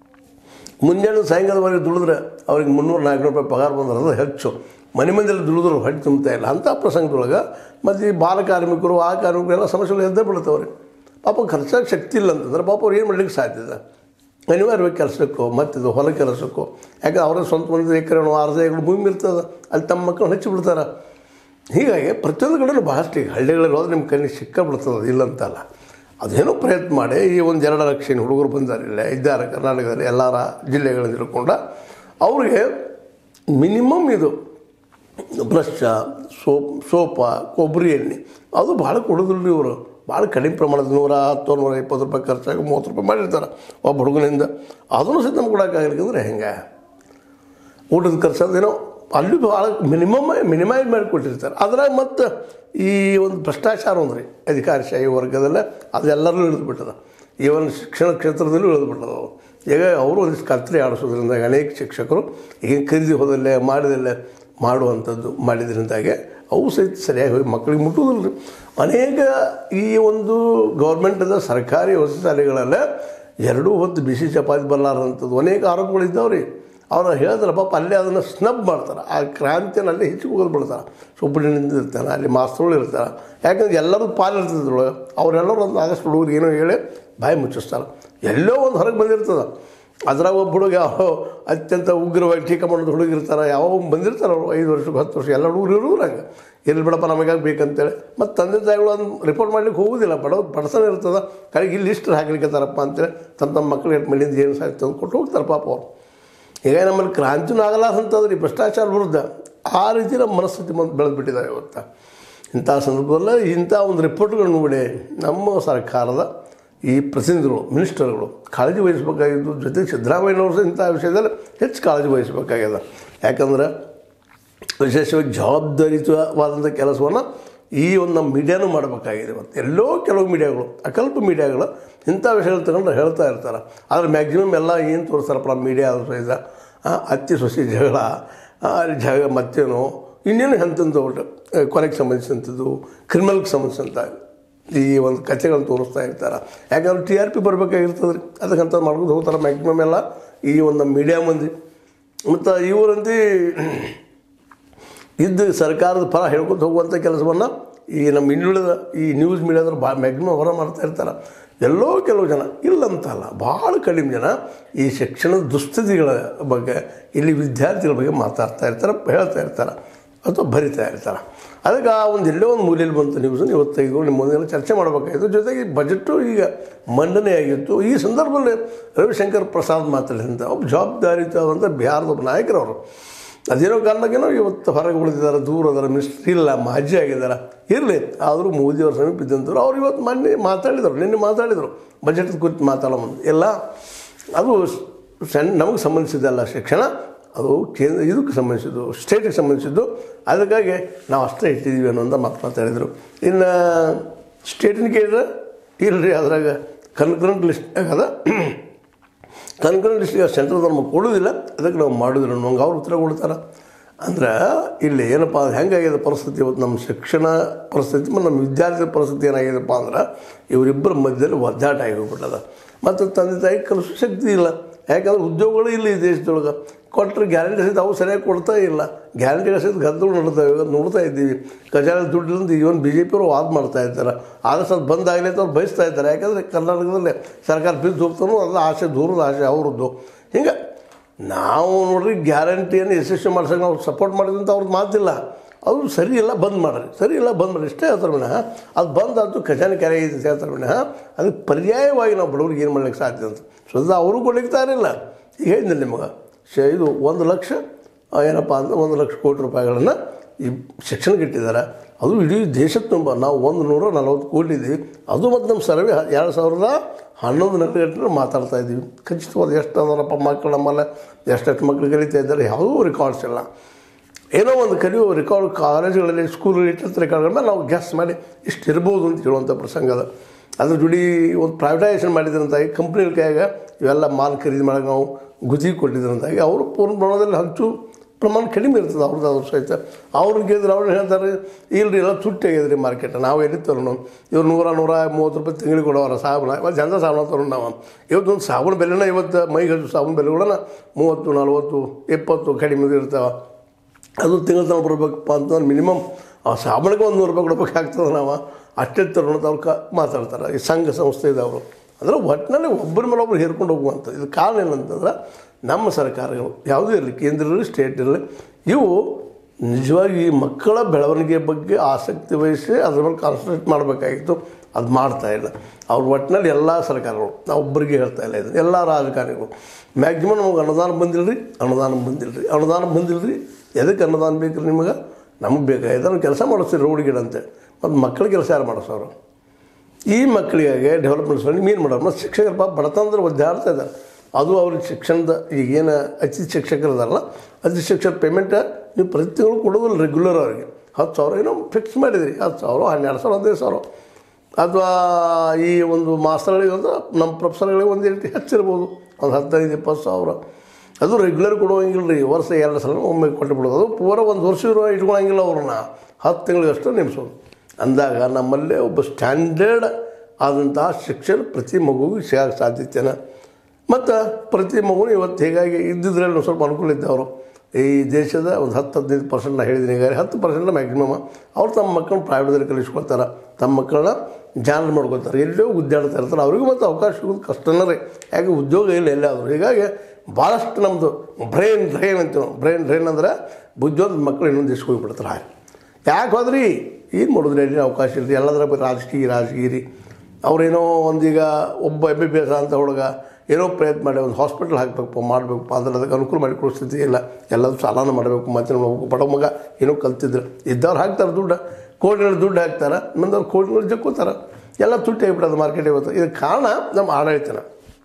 ಮುಂಜಾನೆ ಸಾಯಂಕಾಲವರೆಗೆ ದುಡಿದ್ರೆ ಅವ್ರಿಗೆ ಮುನ್ನೂರು ನಾಲ್ಕುನೂರು ರೂಪಾಯಿ ಪಗಾರ ಬಂದ್ರೆ ಅದು ಹೆಚ್ಚು ಮನೆ ಮಂದಿಯಲ್ಲಿ ದುಡಿದ್ರು ಹೊಟ್ಟೆ ತುಂಬ್ತಾ ಇಲ್ಲ ಅಂಥ ಪ್ರಸಂಗದೊಳಗೆ ಮತ್ತು ಈ ಬಾಲ ಕಾರ್ಮಿಕರು ಆ ಕಾರ್ಮಿಕರು ಎಲ್ಲ ಸಮಸ್ಯೆಗಳು ಎದ್ದೇ ಬೀಳ್ತಾವ್ರಿ ಪಾಪ ಖರ್ಚಾಗಿ ಶಕ್ತಿ ಇಲ್ಲ ಅಂತಂದ್ರೆ ಪಾಪ ಅವ್ರು ಏನು ಮಾಡ್ಲಿಕ್ಕೆ ಸಾಧ್ಯ ಇದೆ ಅನಿವಾರ್ಯವಾಗಿ ಕೆಲಸಕ್ಕೋ ಮತ್ತಿದು ಹೊಲ ಕೆಲಸಕ್ಕೋ ಯಾಕೆ ಅವರ ಸ್ವಂತ ಒಂದು ಎಕರೆನೋ ಅರ್ಧ ಎಕರೆ ಭೂಮಿ ಇರ್ತದೆ ಅಲ್ಲಿ ತಮ್ಮ ಮಕ್ಕಳು ಹಚ್ಚಿ ಬಿಡ್ತಾರೆ ಹೀಗಾಗಿ ಪ್ರತಿಯೊಂದು ಕಡೆನೂ ಭಾಳಷ್ಟು ಈಗ ಹಳ್ಳಿಗಳಲ್ಲಿ ಹೋದ್ರೆ ನಿಮ್ಮ ಕಣ್ಣಿಗೆ ಸಿಕ್ಕ ಬಿಡ್ತದೆ ಇಲ್ಲ ಅಂತಲ್ಲ ಅದೇನೋ ಪ್ರಯತ್ನ ಮಾಡಿ ಈ ಒಂದು ಎರಡು ಲಕ್ಷ ಏನು ಹುಡುಗರು ಬಂದಾರೆ ಇಲ್ಲೇ ಇದ್ದಾರೆ ಕರ್ನಾಟಕದಲ್ಲಿ ಎಲ್ಲರ ಜಿಲ್ಲೆಗಳನ್ನು ತಿಳ್ಕೊಂಡ ಅವ್ರಿಗೆ ಮಿನಿಮಮ್ ಇದು ಬ್ರಷ ಸೋಪ್ ಸೋಪ ಕೊಬ್ಬರಿ ಎಣ್ಣೆ ಅದು ಭಾಳ ಕೊಡೋದಿಲ್ಲ ಇವರು ಭಾಳ ಕಡಿಮೆ ಪ್ರಮಾಣದ ನೂರ ಹತ್ತು ನೂರ ಇಪ್ಪತ್ತು ರೂಪಾಯಿ ಖರ್ಚಾಗಿ ಮೂವತ್ತು ರೂಪಾಯಿ ಮಾಡಿರ್ತಾರೆ ಒಬ್ಬ ಹುಡುಗನಿಂದ ಅದನ್ನು ಸಹಿತ ನಮ್ಗೆ ಕೊಡೋಕ್ಕಾಗಲಿಕ್ಕಂದ್ರೆ ಹೆಂಗೆ ಊಟದ ಖರ್ಚು ಅದೇನೋ ಅಲ್ಲಿ ಭಾಳ ಮಿನಿಮಮ್ ಮಿನಿಮೈಸ್ ಮಾಡಿ ಕೊಟ್ಟಿರ್ತಾರೆ ಅದ್ರಾಗ ಮತ್ತು ಈ ಒಂದು ಭ್ರಷ್ಟಾಚಾರ ಅಂದ್ರಿ ಅಧಿಕಾರಶಾಹಿ ವರ್ಗದಲ್ಲೇ ಅದೆಲ್ಲರೂ ಇಳಿದು ಬಿಟ್ಟದ ಈವನ್ ಶಿಕ್ಷಣ ಕ್ಷೇತ್ರದಲ್ಲೂ ಇಳಿದು ಬಿಟ್ಟದ ಅವರು ಈಗ ಅವರು ಒಂದಿಷ್ಟು ಕತ್ರಿ ಆಡಿಸೋದ್ರಿಂದ ಅನೇಕ ಶಿಕ್ಷಕರು ಈಗ ಖರೀದಿ ಹೋದಲ್ಲೇ ಮಾಡಿದಲ್ಲೇ ಮಾಡುವಂಥದ್ದು ಮಾಡಿದ್ರಿಂದಾಗೆ ಅವು ಸಹಿತ ಸರಿಯಾಗಿ ಹೋಗಿ ಮಕ್ಕಳಿಗೆ ಮುಟ್ಟುವುದಿಲ್ಲ ಅನೇಕ ಈ ಒಂದು ಗೌರ್ಮೆಂಟದ ಸರ್ಕಾರಿ ವಸತಿ ಶಾಲೆಗಳಲ್ಲೇ ಎರಡೂ ಹೊತ್ತು ಬಿಸಿ ಚಪಾತಿ ಬರಲಾರಂಥದ್ದು ಅನೇಕ ಆರೋಪಗಳಿದ್ದಾವ್ರಿ ಅವ್ರು ಹೇಳಿದ್ರೆ ಪಾಪ ಅಲ್ಲೇ ಅದನ್ನು ಸ್ನಬ್ ಮಾಡ್ತಾರೆ ಆ ಕ್ರಾಂತಿಯನ್ನು ಅಲ್ಲೇ ಹೆಚ್ಚು ಹೋಗೋದು ಬಿಡ್ತಾರೆ ಸುಬ್ರಹ್ಮಣ್ಯದಿಂದ ಇರ್ತಾನೆ ಅಲ್ಲಿ ಮಾಸ್ತರುಗಳು ಇರ್ತಾರೆ ಯಾಕಂದ್ರೆ ಎಲ್ಲರೂ ಪಾಲು ಇರ್ತದ್ರೊಳಗೆ ಅವರೆಲ್ಲರೂ ಒಂದು ಆಗಸ್ಟ್ ಹುಡುಗರು ಏನೋ ಹೇಳಿ ಬಾಯಿ ಮುಚ್ಚಿಸ್ತಾರೆ ಎಲ್ಲೋ ಒಂದು ಹೊರಗೆ ಬಂದಿರ್ತದೆ ಅದ್ರಾಗ ಒಬ್ಬ ಹುಡುಗ ಯಾವ ಅತ್ಯಂತ ಉಗ್ರವಾಗಿ ಟೀಕೆ ಮಾಡೋದು ಹುಡುಗ ಇರ್ತಾರೆ ಯಾವ ಬಂದಿರ್ತಾರೆ ಅವರು ಐದು ವರ್ಷಕ್ಕೆ ಹತ್ತು ವರ್ಷ ಎಲ್ಲ ಹುಡುಗರು ಇರೋರು ಹಂಗೆ ಇರ್ಲಿ ಬಿಡಪ್ಪ ನಮಗಾಗಿ ಬೇಕಂತೇಳಿ ಮತ್ತು ತಂದೆ ತಾಯಿಗಳು ಅದನ್ನು ರಿಪೋರ್ಟ್ ಮಾಡ್ಲಿಕ್ಕೆ ಹೋಗೋದಿಲ್ಲ ಬಡ ಬಡತನ ಇರ್ತದೆ ಕಡೆಗೆ ಇಲ್ಲಿ ಲಿಸ್ಟ್ ಹಾಕ್ಲಿಕ್ಕತ್ತಾರಪ್ಪ ಅಂತೇಳಿ ತಮ್ಮ ತಮ್ಮ ಮಕ್ಕಳು ಎಷ್ಟು ಮನೆಯಿಂದ ಏನು ಸಾಧ್ಯ ತಂದು ಕೊಟ್ಟು ಹೋಗ್ತಾರೆ ಪಾಪ ಅವ್ರು ಈಗ ನಮ್ಮಲ್ಲಿ ಕ್ರಾಂತಿನೂ ಆಗಲ್ಲ ಅಂತಂದ್ರೆ ಈ ಭ್ರಷ್ಟಾಚಾರ ವಿರುದ್ಧ ಆ ರೀತಿ ನಮ್ಮ ಮನಸ್ಥಿತಿ ಬಂದು ಬೆಳೆದು ಬಿಟ್ಟಿದ್ದಾರೆ ಇವತ್ತು ಇಂಥ ಸಂದರ್ಭದಲ್ಲಿ ಇಂಥ ಒಂದು ರಿಪೋರ್ಟ್ಗಳನ್ನು ನೋಡಿ ನಮ್ಮ ಸರ್ಕಾರದ ಈ ಪ್ರತಿನಿಧಿಗಳು ಮಿನಿಸ್ಟರ್ಗಳು ಕಾಳಜಿ ವಹಿಸಬೇಕಾಗಿದ್ದು ಜೊತೆಗೆ ಸಿದ್ದರಾಮಯ್ಯನವರು ಸಹ ಇಂಥ ವಿಷಯದಲ್ಲಿ ಹೆಚ್ಚು ಕಾಳಜಿ ವಹಿಸಬೇಕಾಗ್ಯದ ಯಾಕಂದ್ರೆ ವಿಶೇಷವಾಗಿ ಜವಾಬ್ದಾರಿಯುತವಾದಂಥ ಕೆಲಸವನ್ನು ಈ ಒಂದು ನಮ್ಮ ಮೀಡಿಯಾನೂ ಮಾಡಬೇಕಾಗಿದೆ ಇವತ್ತು ಎಲ್ಲೋ ಕೆಲವು ಮೀಡಿಯಾಗಳು ಅಕಲ್ಪ ಮೀಡಿಯಾಗಳು ಇಂಥ ವಿಷಯಗಳು ತಗೊಂಡು ಹೇಳ್ತಾ ಇರ್ತಾರೆ ಆದರೆ ಮ್ಯಾಕ್ಸಿಮಮ್ ಎಲ್ಲ ಏನು ತೋರಿಸ್ತಾರಪ್ಪ ಮೀಡಿಯಾ ಅದು ಸಹಿತ ಆ, ಅತ್ತಿ ಸೊಸಿ ಜಗಳ ಆ, ಅಲ್ಲಿ ಜಗ ಮತ್ತೇನೋ ಇನ್ನೇನು ಎಂಥದ್ದು ಒಟ್ಟು ಕೊನೆಗೆ ಸಂಬಂಧಿಸಿದಂಥದ್ದು ಕ್ರಿಮಿನಲ್ಗೆ ಸಂಬಂಧಿಸಿದಂಥ ಈ ಒಂದು ಕಥೆಗಳನ್ನು ತೋರಿಸ್ತಾ ಇರ್ತಾರೆ ಯಾಕಂದ್ರೆ ಟಿ ಆರ್ ಪಿ ಬರಬೇಕಾಗಿರ್ತದೆ ರೀ ಅದಕ್ಕಂತ ಮಾಡ್ಕೊಂಡು ಹೋಗ್ತಾರೆ ಮ್ಯಾಕ್ಸಿಮಮ್ ಎಲ್ಲ ಈ ಒಂದು ನಮ್ಮ ಮೀಡಿಯಾ ಮಂದಿ ಮತ್ತು ಇವರಂತೆ ಇದ್ದು ಸರ್ಕಾರದ ಪರ ಹೇಳ್ಕೊತ ಹೋಗುವಂಥ ಕೆಲಸವನ್ನು ಈ ನಮ್ಮ ಇನ್ನುಳಿದ ಈ ನ್ಯೂಸ್ ಮೀಡಿಯಾದ್ರೆ ಭಾಳ ಮ್ಯಾಕ್ಸಿಮಮ್ ಹೊರ ಮಾಡ್ತಾ ಇರ್ತಾರೆ ಎಲ್ಲೋ ಕೆಲವು ಜನ ಇಲ್ಲಂತಲ್ಲ ಭಾಳ ಕಡಿಮೆ ಜನ ಈ ಶಿಕ್ಷಣದ ದುಸ್ಥಿತಿಗಳ ಬಗ್ಗೆ ಇಲ್ಲಿ ವಿದ್ಯಾರ್ಥಿಗಳ ಬಗ್ಗೆ ಮಾತಾಡ್ತಾ ಇರ್ತಾರೆ ಹೇಳ್ತಾ ಇರ್ತಾರೆ ಅಥವಾ ಬರಿತಾ ಇರ್ತಾರೆ ಅದಕ್ಕೆ ಆ ಒಂದು ಎಲ್ಲೋ ಒಂದು ಮೂಲೆಯಲ್ಲಿ ಬಂತು ನ್ಯೂಸನ್ನು ಇವತ್ತು ತೆಗೆದುಕೊಂಡು ನಿಮ್ಮ ಮುಂದೆ ಚರ್ಚೆ ಮಾಡಬೇಕಾಗಿತ್ತು ಜೊತೆಗೆ ಬಜೆಟ್ಟು ಈಗ ಮಂಡನೆ ಆಗಿತ್ತು ಈ ಸಂದರ್ಭದಲ್ಲಿ ರವಿಶಂಕರ್ ಪ್ರಸಾದ್ ಮಾತಾಡಿದಂಥ ಒಬ್ಬ ಜವಾಬ್ದಾರಿಯುತವಾದಂಥ ಬಿಹಾರದ ಒಬ್ಬ ನಾಯಕರವರು ಅದೇನೋ ಕಾರಣಕ್ಕೇನೋ ಇವತ್ತು ಹೊರಗೆ ಉಳಿದಿದ್ದಾರೆ ದೂರ ಅದರ ಮಿನಿಸ್ಟ್ರಿ ಇಲ್ಲ ಮಾಜಿ ಆಗಿದ್ದಾರೆ ಇರಲಿ ಆದರೂ ಮೋದಿಯವ್ರ ಸಮೀಪ ಇದ್ದಂಥವ್ರು ಅವ್ರು ಇವತ್ತು ಮೊನ್ನೆ ಮಾತಾಡಿದರು ನಿನ್ನೆ ಮಾತಾಡಿದರು ಬಜೆಟ್ ಕುರಿತು ಮಾತಾಡೋ ಮುಂದೆ ಎಲ್ಲ ಅದು ಸಣ್ಣ ನಮಗೆ ಸಂಬಂಧಿಸಿದ್ದಲ್ಲ ಶಿಕ್ಷಣ ಅದು ಕೇಂದ್ರ ಇದಕ್ಕೆ ಸಂಬಂಧಿಸಿದ್ದು ಸ್ಟೇಟಿಗೆ ಸಂಬಂಧಿಸಿದ್ದು ಅದಕ್ಕಾಗಿ ನಾವು ಅಷ್ಟೇ ಇಟ್ಟಿದ್ದೀವಿ ಅನ್ನೋಂಥ ಮಾತು ಮಾತಾಡಿದರು ಇನ್ನು ಸ್ಟೇಟಿನ ಕೇಳಿದ್ರೆ ಇಲ್ಲರಿ ಅದ್ರಾಗ ಕನ್ಕರೆಂಟ್ ಲಿಸ್ಟ್ ಆಗದ ಕನ್ಕರೆಂಟ್ ಲಿಸ್ಟಿಗೆ ಸೆಂಟ್ರಲ್ ನಮಗೆ ಕೊಡೋದಿಲ್ಲ ಅದಕ್ಕೆ ನಾವು ಮಾಡೋದಿಲ್ಲ ನಮ್ಗೆ ಅವ್ರು ಉತ್ತರ ಕೊಡ್ತಾರೆ ಅಂದ್ರೆ ಇಲ್ಲಿ ಏನಪ್ಪ ಅದು ಹೆಂಗಾಗಿದೆ ಪರಿಸ್ಥಿತಿ ಇವತ್ತು ನಮ್ಮ ಶಿಕ್ಷಣ ಪರಿಸ್ಥಿತಿ ಮತ್ತು ನಮ್ಮ ವಿದ್ಯಾರ್ಥಿ ಪರಿಸ್ಥಿತಿ ಏನಾಗಿದೆಪ್ಪ ಅಂದ್ರೆ ಇವರಿಬ್ಬರ ಮಧ್ಯದಲ್ಲಿ ಒದ್ದಾಟ ಆಗಿ ಹೋಗ್ಬಿಟ್ಟದ ಮತ್ತು ತಂದೆ ತಾಯಿ ಕಲಿಸೋ ಶಕ್ತಿ ಇಲ್ಲ ಯಾಕಂದ್ರೆ ಉದ್ಯೋಗಗಳು ಇಲ್ಲ ಈ ದೇಶದೊಳಗೆ ಕೊಟ್ಟರೆ ಗ್ಯಾರಂಟಿ ಸಹಿತ ಅವು ಸರಿಯಾಗಿ ಕೊಡ್ತಾ ಇಲ್ಲ ಗ್ಯಾರಂಟಿಗಳ ಸಹಿತ ಗದ್ದಲು ನೋಡ್ತಾ ಇವಾಗ ನೋಡ್ತಾ ಇದ್ದೀವಿ ಖಜಾನೆ ದುಡ್ಡಿಂದ ಇವನ್ ಬಿ ಜೆ ಪಿಯವರು ವಾದ ಮಾಡ್ತಾ ಇದ್ದಾರೆ ಆದಷ್ಟು ಅದು ಬಂದಾಗಲಿ ಅಂತ ಅವ್ರು ಬಯಸ್ತಾ ಇದ್ದಾರೆ ಯಾಕಂದರೆ ಕರ್ನಾಟಕದಲ್ಲಿ ಸರ್ಕಾರ ಬಿದ್ದು ಹೋಗ್ತಾನೋ ಅದು ಆಸೆ ದೂರದ ಆಸೆ ಅವ್ರದ್ದು ಹಿಂಗೆ ನಾವು ನೋಡ್ರಿ ಗ್ಯಾರಂಟಿಯನ್ನು ಯಶಸ್ವಿ ಮಾಡ್ಸೋಕೆ ನಾವು ಸಪೋರ್ಟ್ ಮಾಡಿದ್ವಿ ಅಂತ ಅವ್ರದ್ದು ಮಾತಿಲ್ಲ ಅದು ಸರಿ ಇಲ್ಲ ಬಂದ್ ಮಾಡ್ರಿ ಸರಿ ಇಲ್ಲ ಬಂದ್ ಮಾಡಿ ಇಷ್ಟೇ ಹೇಳ್ತಾರೆ ವಿನಃ ಅದು ಬಂದ್ ಅದು ಖಜಾನೆ ಕೆರೆ ಐತೆ ಅಂತ ಹೇಳ್ತಾರೆ ವಿನಃ ಅದಕ್ಕೆ ಪರ್ಯಾಯವಾಗಿ ನಾವು ಬಡವ್ರಿಗೆ ಏನು ಮಾಡ್ಲಿಕ್ಕೆ ಸಾಧ್ಯ ಅಂತ ಸ್ವತಃ ಅವರು ಕೊಡ್ಲಿಕ್ಕೆ ತಯಾರಿಲ್ಲ ಈಗ ಹೇಳಿದ್ದೆ ನಿಮಗೆ ಶ ಇದು ಒಂದು ಲಕ್ಷ ಆ, ಏನಪ್ಪ ಅಂದ್ರೆ ಒಂದು ಲಕ್ಷ ಕೋಟಿ ರೂಪಾಯಿಗಳನ್ನು ಈ ಶಿಕ್ಷಣಕ್ಕೆ ಇಟ್ಟಿದ್ದಾರೆ ಅದು ಇಡೀ ದೇಶದ ತುಂಬ ನಾವು ಒಂದು ನೂರ ನಲವತ್ತು ಕೋಟಿ ಇದ್ದೀವಿ ಅದು ಮತ್ತು ನಮ್ಮ ಸರ್ವೆ ಎರಡು ಸಾವಿರದ ಹನ್ನೊಂದು ನೆಲೆಗಟ್ಟಲೆ ಮಾತಾಡ್ತಾ ಇದ್ದೀವಿ ಖಚಿತವಾದ ಎಷ್ಟು ಅದರಪ್ಪ ಮಕ್ಕಳು ನಮ್ಮಲ್ಲ ಎಷ್ಟೆಷ್ಟು ಮಕ್ಕಳು ಕಲಿತಾ ಇದ್ದಾರೆ ಯಾವುದೂ ರೆಕಾರ್ಡ್ಸ್ ಇಲ್ಲ ಏನೋ ಒಂದು ಕಲಿಯೋ ರೆಕಾರ್ಡ್ ಕಾಲೇಜುಗಳಲ್ಲಿ ಸ್ಕೂಲಲ್ಲಿ ಇಟ್ಟಿರ್ತ ರೆಕಾರ್ಡ್ಗಳನ್ನ ನಾವು ಗ್ಯಾಸ್ ಮಾಡಿ ಇಷ್ಟು ಇರ್ಬೋದು ಅಂತ ಹೇಳುವಂಥ ಪ್ರಸಂಗ ಅದ ಅದ್ರ ಜೋಡಿ ಒಂದು ಪ್ರೈವೇಟೈಸೇಷನ್ ಮಾಡಿದ್ರಂತಾಗಿ ಕಂಪ್ನಿಗಳ ಕೈಯಾಗ ಇವೆಲ್ಲ ಮಾಲ್ ಖರೀದಿ ಮಾಡೋಕೆ ನಾವು ಗುತ್ತಿಗೆ ಕೊಟ್ಟಿದ್ರಂತಾಗಿ ಅವರು ಪೂರ್ಣ ಪ್ರಮಾಣದಲ್ಲಿ ಹಂಚು ಪ್ರಮಾಣ ಕಡಿಮೆ ಇರ್ತದೆ ಅವ್ರದ್ದು ಅದ್ರ ಸಹಿತ ಅವ್ರಿಗೆ ಕೇಳಿದ್ರೆ ಅವ್ರು ಹೇಳ್ತಾರೆ ಇಲ್ರಿ ಎಲ್ಲ ತುಟ್ಟಿ ಆಗಿದ್ರಿ ಮಾರ್ಕೆಟ್ ನಾವು ಎಲ್ಲಿ ತರೋಣ ಇವ್ರು ನೂರ ನೂರ ಮೂವತ್ತು ರೂಪಾಯಿ ತಿಂಗಳಿಗೆ ಕೊಡೋರ ಸಾಬೂನ ಇವತ್ತು ಜನ ಸಾಬೂನ ತರೋಣ ನಾವು ಇವತ್ತೊಂದು ಸಾಬೂನು ಬೆಲೆನ ಇವತ್ತು ಮೈಗೆ ಹಚ್ಚೋ ಸಾಬೂನು ಬೆಲೆ ಕೂಡ ಮೂವತ್ತು ನಲ್ವತ್ತು ಇಪ್ಪತ್ತು ಕಡಿಮೆ ಇರ್ತಾವೆ ಅದು ತಿಂಗಳ ತನಕ ಬರ್ಬೇಕಪ್ಪ ಅಂತಂದ್ರೆ ಮಿನಿಮಮ್ ಆ ಸಾಬಣಿಗೆ ಒಂದು ನೂರು ರೂಪಾಯಿ ಕೊಡ್ಬೇಕು ಆಗ್ತದೆ ನಾವು ಅಷ್ಟೇ ತರೋಣ ಅವ್ರು ಕ ಮಾತಾಡ್ತಾರೆ ಈ ಸಂಘ ಸಂಸ್ಥೆ ಇದ್ದವರು ಅಂದರೆ ಒಟ್ಟಿನಲ್ಲಿ ಒಬ್ಬರ ಮೇಲೆ ಒಬ್ಬರು ಹೇರ್ಕೊಂಡು ಹೋಗುವಂಥದ್ದು ಇದು ಕಾರಣ ಏನಂತಂದ್ರೆ ನಮ್ಮ ಸರ್ಕಾರಗಳು ಯಾವುದೇ ಇರಲಿ ಕೇಂದ್ರ ಇರಲಿ ಸ್ಟೇಟ್ ಇರಲಿ ಇವು ನಿಜವಾಗಿ ಈ ಮಕ್ಕಳ ಬೆಳವಣಿಗೆ ಬಗ್ಗೆ ಆಸಕ್ತಿ ವಹಿಸಿ ಅದ್ರ ಮೇಲೆ ಕಾನ್ಸಂಟ್ರೇಟ್ ಮಾಡಬೇಕಾಗಿತ್ತು ಅದು ಮಾಡ್ತಾ ಇಲ್ಲ ಅವ್ರ ಒಟ್ಟಿನಲ್ಲಿ ಎಲ್ಲ ಸರ್ಕಾರಗಳು ನಾವು ಒಬ್ಬರಿಗೆ ಹೇಳ್ತಾ ಇಲ್ಲ ಇದು ಎಲ್ಲ ರಾಜಕಾರಣಿಗಳು ಮ್ಯಾಕ್ಸಿಮಮ್ ನಮಗೆ ಅನುದಾನ ಬಂದಿಲ್ಲರಿ ಅನುದಾನ ಬಂದಿಲ್ಲರಿ ಅನುದಾನ ಬಂದಿಲ್ಲರಿ ಎದಕ್ಕೆ ಅನುದಾನ ಬೇಕ್ರಿ ನಿಮಗೆ ನಮಗೆ ಬೇಕಾಗಿದೆ ನಾವು ಕೆಲಸ ಮಾಡಿಸ್ತೀರಿ ರೋಡ್ ಗಿಡ ಅಂತೇಳಿ ಮತ್ತು ಮಕ್ಕಳ ಕೆಲಸ ಯಾರು ಮಾಡಿಸೋರು ಈ ಮಕ್ಕಳಿಗೆ ಡೆವಲಪ್ಮೆಂಟ್ ಮಾಡಿ ಏನು ಮಾಡೋರು ಮತ್ತು ಶಿಕ್ಷಕರು ಪಾಪ ಬಡತನದ್ರೆ ಒದ್ದಾಡ್ತಾ ಇದ್ದಾರೆ ಅದು ಅವ್ರಿಗೆ ಶಿಕ್ಷಣದ ಈಗೇನು ಅತಿ ಶಿಕ್ಷಕರು ಇದಾರಲ್ಲ ಅತಿ ಶಿಕ್ಷಕ ಪೇಮೆಂಟ್ ನೀವು ಪ್ರತಿ ತಿಂಗಳು ಕೊಡೋದಿಲ್ಲ ರೆಗ್ಯುಲರ್ ಅವ್ರಿಗೆ ಹತ್ತು ಸಾವಿರ ಏನೋ ಫಿಕ್ಸ್ ಮಾಡಿದ್ರಿ ಹತ್ತು ಸಾವಿರ ಹನ್ನೆರಡು ಸಾವಿರ ಹದಿನೈದು ಸಾವಿರ ಅಥವಾ ಈ ಒಂದು ಮಾಸ್ತರ್ಗಳಿಗೆ ಅಂದ್ರೆ ನಮ್ಮ ಪ್ರೊಫೆಸರ್ಗಳಿಗೆ ಒಂದು ಎಂಟು ಹೆಚ್ಚಿರ್ಬೋದು ಒಂದು ಹದಿನೈದು ಇಪ್ಪತ್ತು ಸಾವಿರ ಅದು ರೆಗ್ಯುಲರ್ ಕೊಡುವಂಗಿಲ್ಲ ರೀ ವರ್ಷ ಎರಡು ಸಲ ಒಮ್ಮೆ ಕೊಟ್ಟು ಬಿಡೋದು ಅದು ಪೂರ ಒಂದು ವರ್ಷ ಇರೋ ಇಟ್ಕೊಳಂಗಿಲ್ಲ ಅವ್ರನ್ನ ಹತ್ತು ತಿಂಗಳಿಗಷ್ಟು ನೇಮಿಸೋದು ಅಂದಾಗ ನಮ್ಮಲ್ಲೇ ಒಬ್ಬ ಸ್ಟ್ಯಾಂಡರ್ಡ್ ಆದಂತಹ ಶಿಕ್ಷಣ ಪ್ರತಿ ಮಗುವಿಗೆ ಸಿಗಕ್ಕೆ ಸಾಧ್ಯತೆನ ಮತ್ತು ಪ್ರತಿ ಮಗುನು ಇವತ್ತು ಹೀಗಾಗಿ ಇದ್ದಿದ್ರಲ್ಲಿ ಒಂದು ಸ್ವಲ್ಪ ಅನುಕೂಲ ಇದ್ದವರು ಈ ದೇಶದ ಒಂದು ಹತ್ತು ಹದಿನೈದು ಪರ್ಸೆಂಟ್ ನಾ ಹೇಳಿದ್ದೀನಿ ಈಗ ಹತ್ತು ಪರ್ಸೆಂಟ್ ಮ್ಯಾಕ್ಸಿಮಮ್ ಅವ್ರು ತಮ್ಮ ಮಕ್ಕಳನ್ನ ಪ್ರೈವೇಟ್ದಲ್ಲಿ ಕಲಿಸ್ಕೊಳ್ತಾರೆ ತಮ್ಮ ಮಕ್ಕಳನ್ನ ಜಾನ ಮಾಡ್ಕೊತಾರೆ ಎಲ್ಲೋ ಉದ್ಯಾಡ್ತಾ ಇರ್ತಾರೆ ಅವ್ರಿಗೂ ಮತ್ತು ಅವಕಾಶ ಸಿಗೋದು ಕಷ್ಟನೇ ರೀ ಯಾಕೆ ಉದ್ಯೋಗ ಇಲ್ಲ ಎಲ್ಲಾದರೂ ಹೀಗಾಗಿ ಭಾಳಷ್ಟು ನಮ್ಮದು ಬ್ರೈನ್ ಡ್ರೈನ್ ಅಂತೀವಿ ಬ್ರೈನ್ ಡ್ರೈನ್ ಅಂದ್ರೆ ಬುದ್ಧಿವಂತ ಮಕ್ಕಳು ಇನ್ನೊಂದು ದೇಶಕ್ಕೆ ಹೋಗಿಬಿಡ್ತಾರೆ ಯಾಕೆ ಹೋದ್ರಿ ಏನು ಮಾಡಿದ್ರಿ ಅಲ್ಲಿ ಅವಕಾಶ ಇಲ್ರಿ ಎಲ್ಲದರ ಬರೀ ರಾಜಕೀಯ ರಾಜಕೀಯ ಅವ್ರೇನೋ ಒಂದೀಗ ಒಬ್ಬ ಎಮ್ ಬಿ ಬಿ ಎಸ್ ಅಂತ ಹುಡುಗ ಏನೋ ಪ್ರಯತ್ನ ಮಾಡಿ ಒಂದು ಹಾಸ್ಪಿಟಲ್ ಹಾಕಬೇಕು ಮಾಡಬೇಕಪ್ಪ ಅಂದ್ರೆ ಅದಕ್ಕೆ ಅನುಕೂಲ ಮಾಡಿ ಕೊಡೋ ಸ್ಥಿತಿ ಇಲ್ಲ ಎಲ್ಲದೂ ಸಾಲನ ಮಾಡಬೇಕು ಮತ್ತೆ ಹೋಗ್ಬೇಕು ಬಡ ಮಗ ಏನೋ ಕಲ್ತಿದ್ರು ಇದ್ದವ್ರು ಹಾಕ್ತಾರೆ ದುಡ್ಡು ಕೋಟಿಗಳು ದುಡ್ಡು ಹಾಕ್ತಾರೆ ಮಂದವ್ರು ಕೋಟಿಗಳು ಜಕ್ಕೋತಾರೆ ಎಲ್ಲ ತುಟ್ಟಿ ಆಗಿಬಿಡೋದು ಮಾರ್ಕೆಟ್ ಇವತ್ತು ಇದಕ್ಕೆ ಕಾರಣ ನಮ್ಮ ಆಡಳಿತನ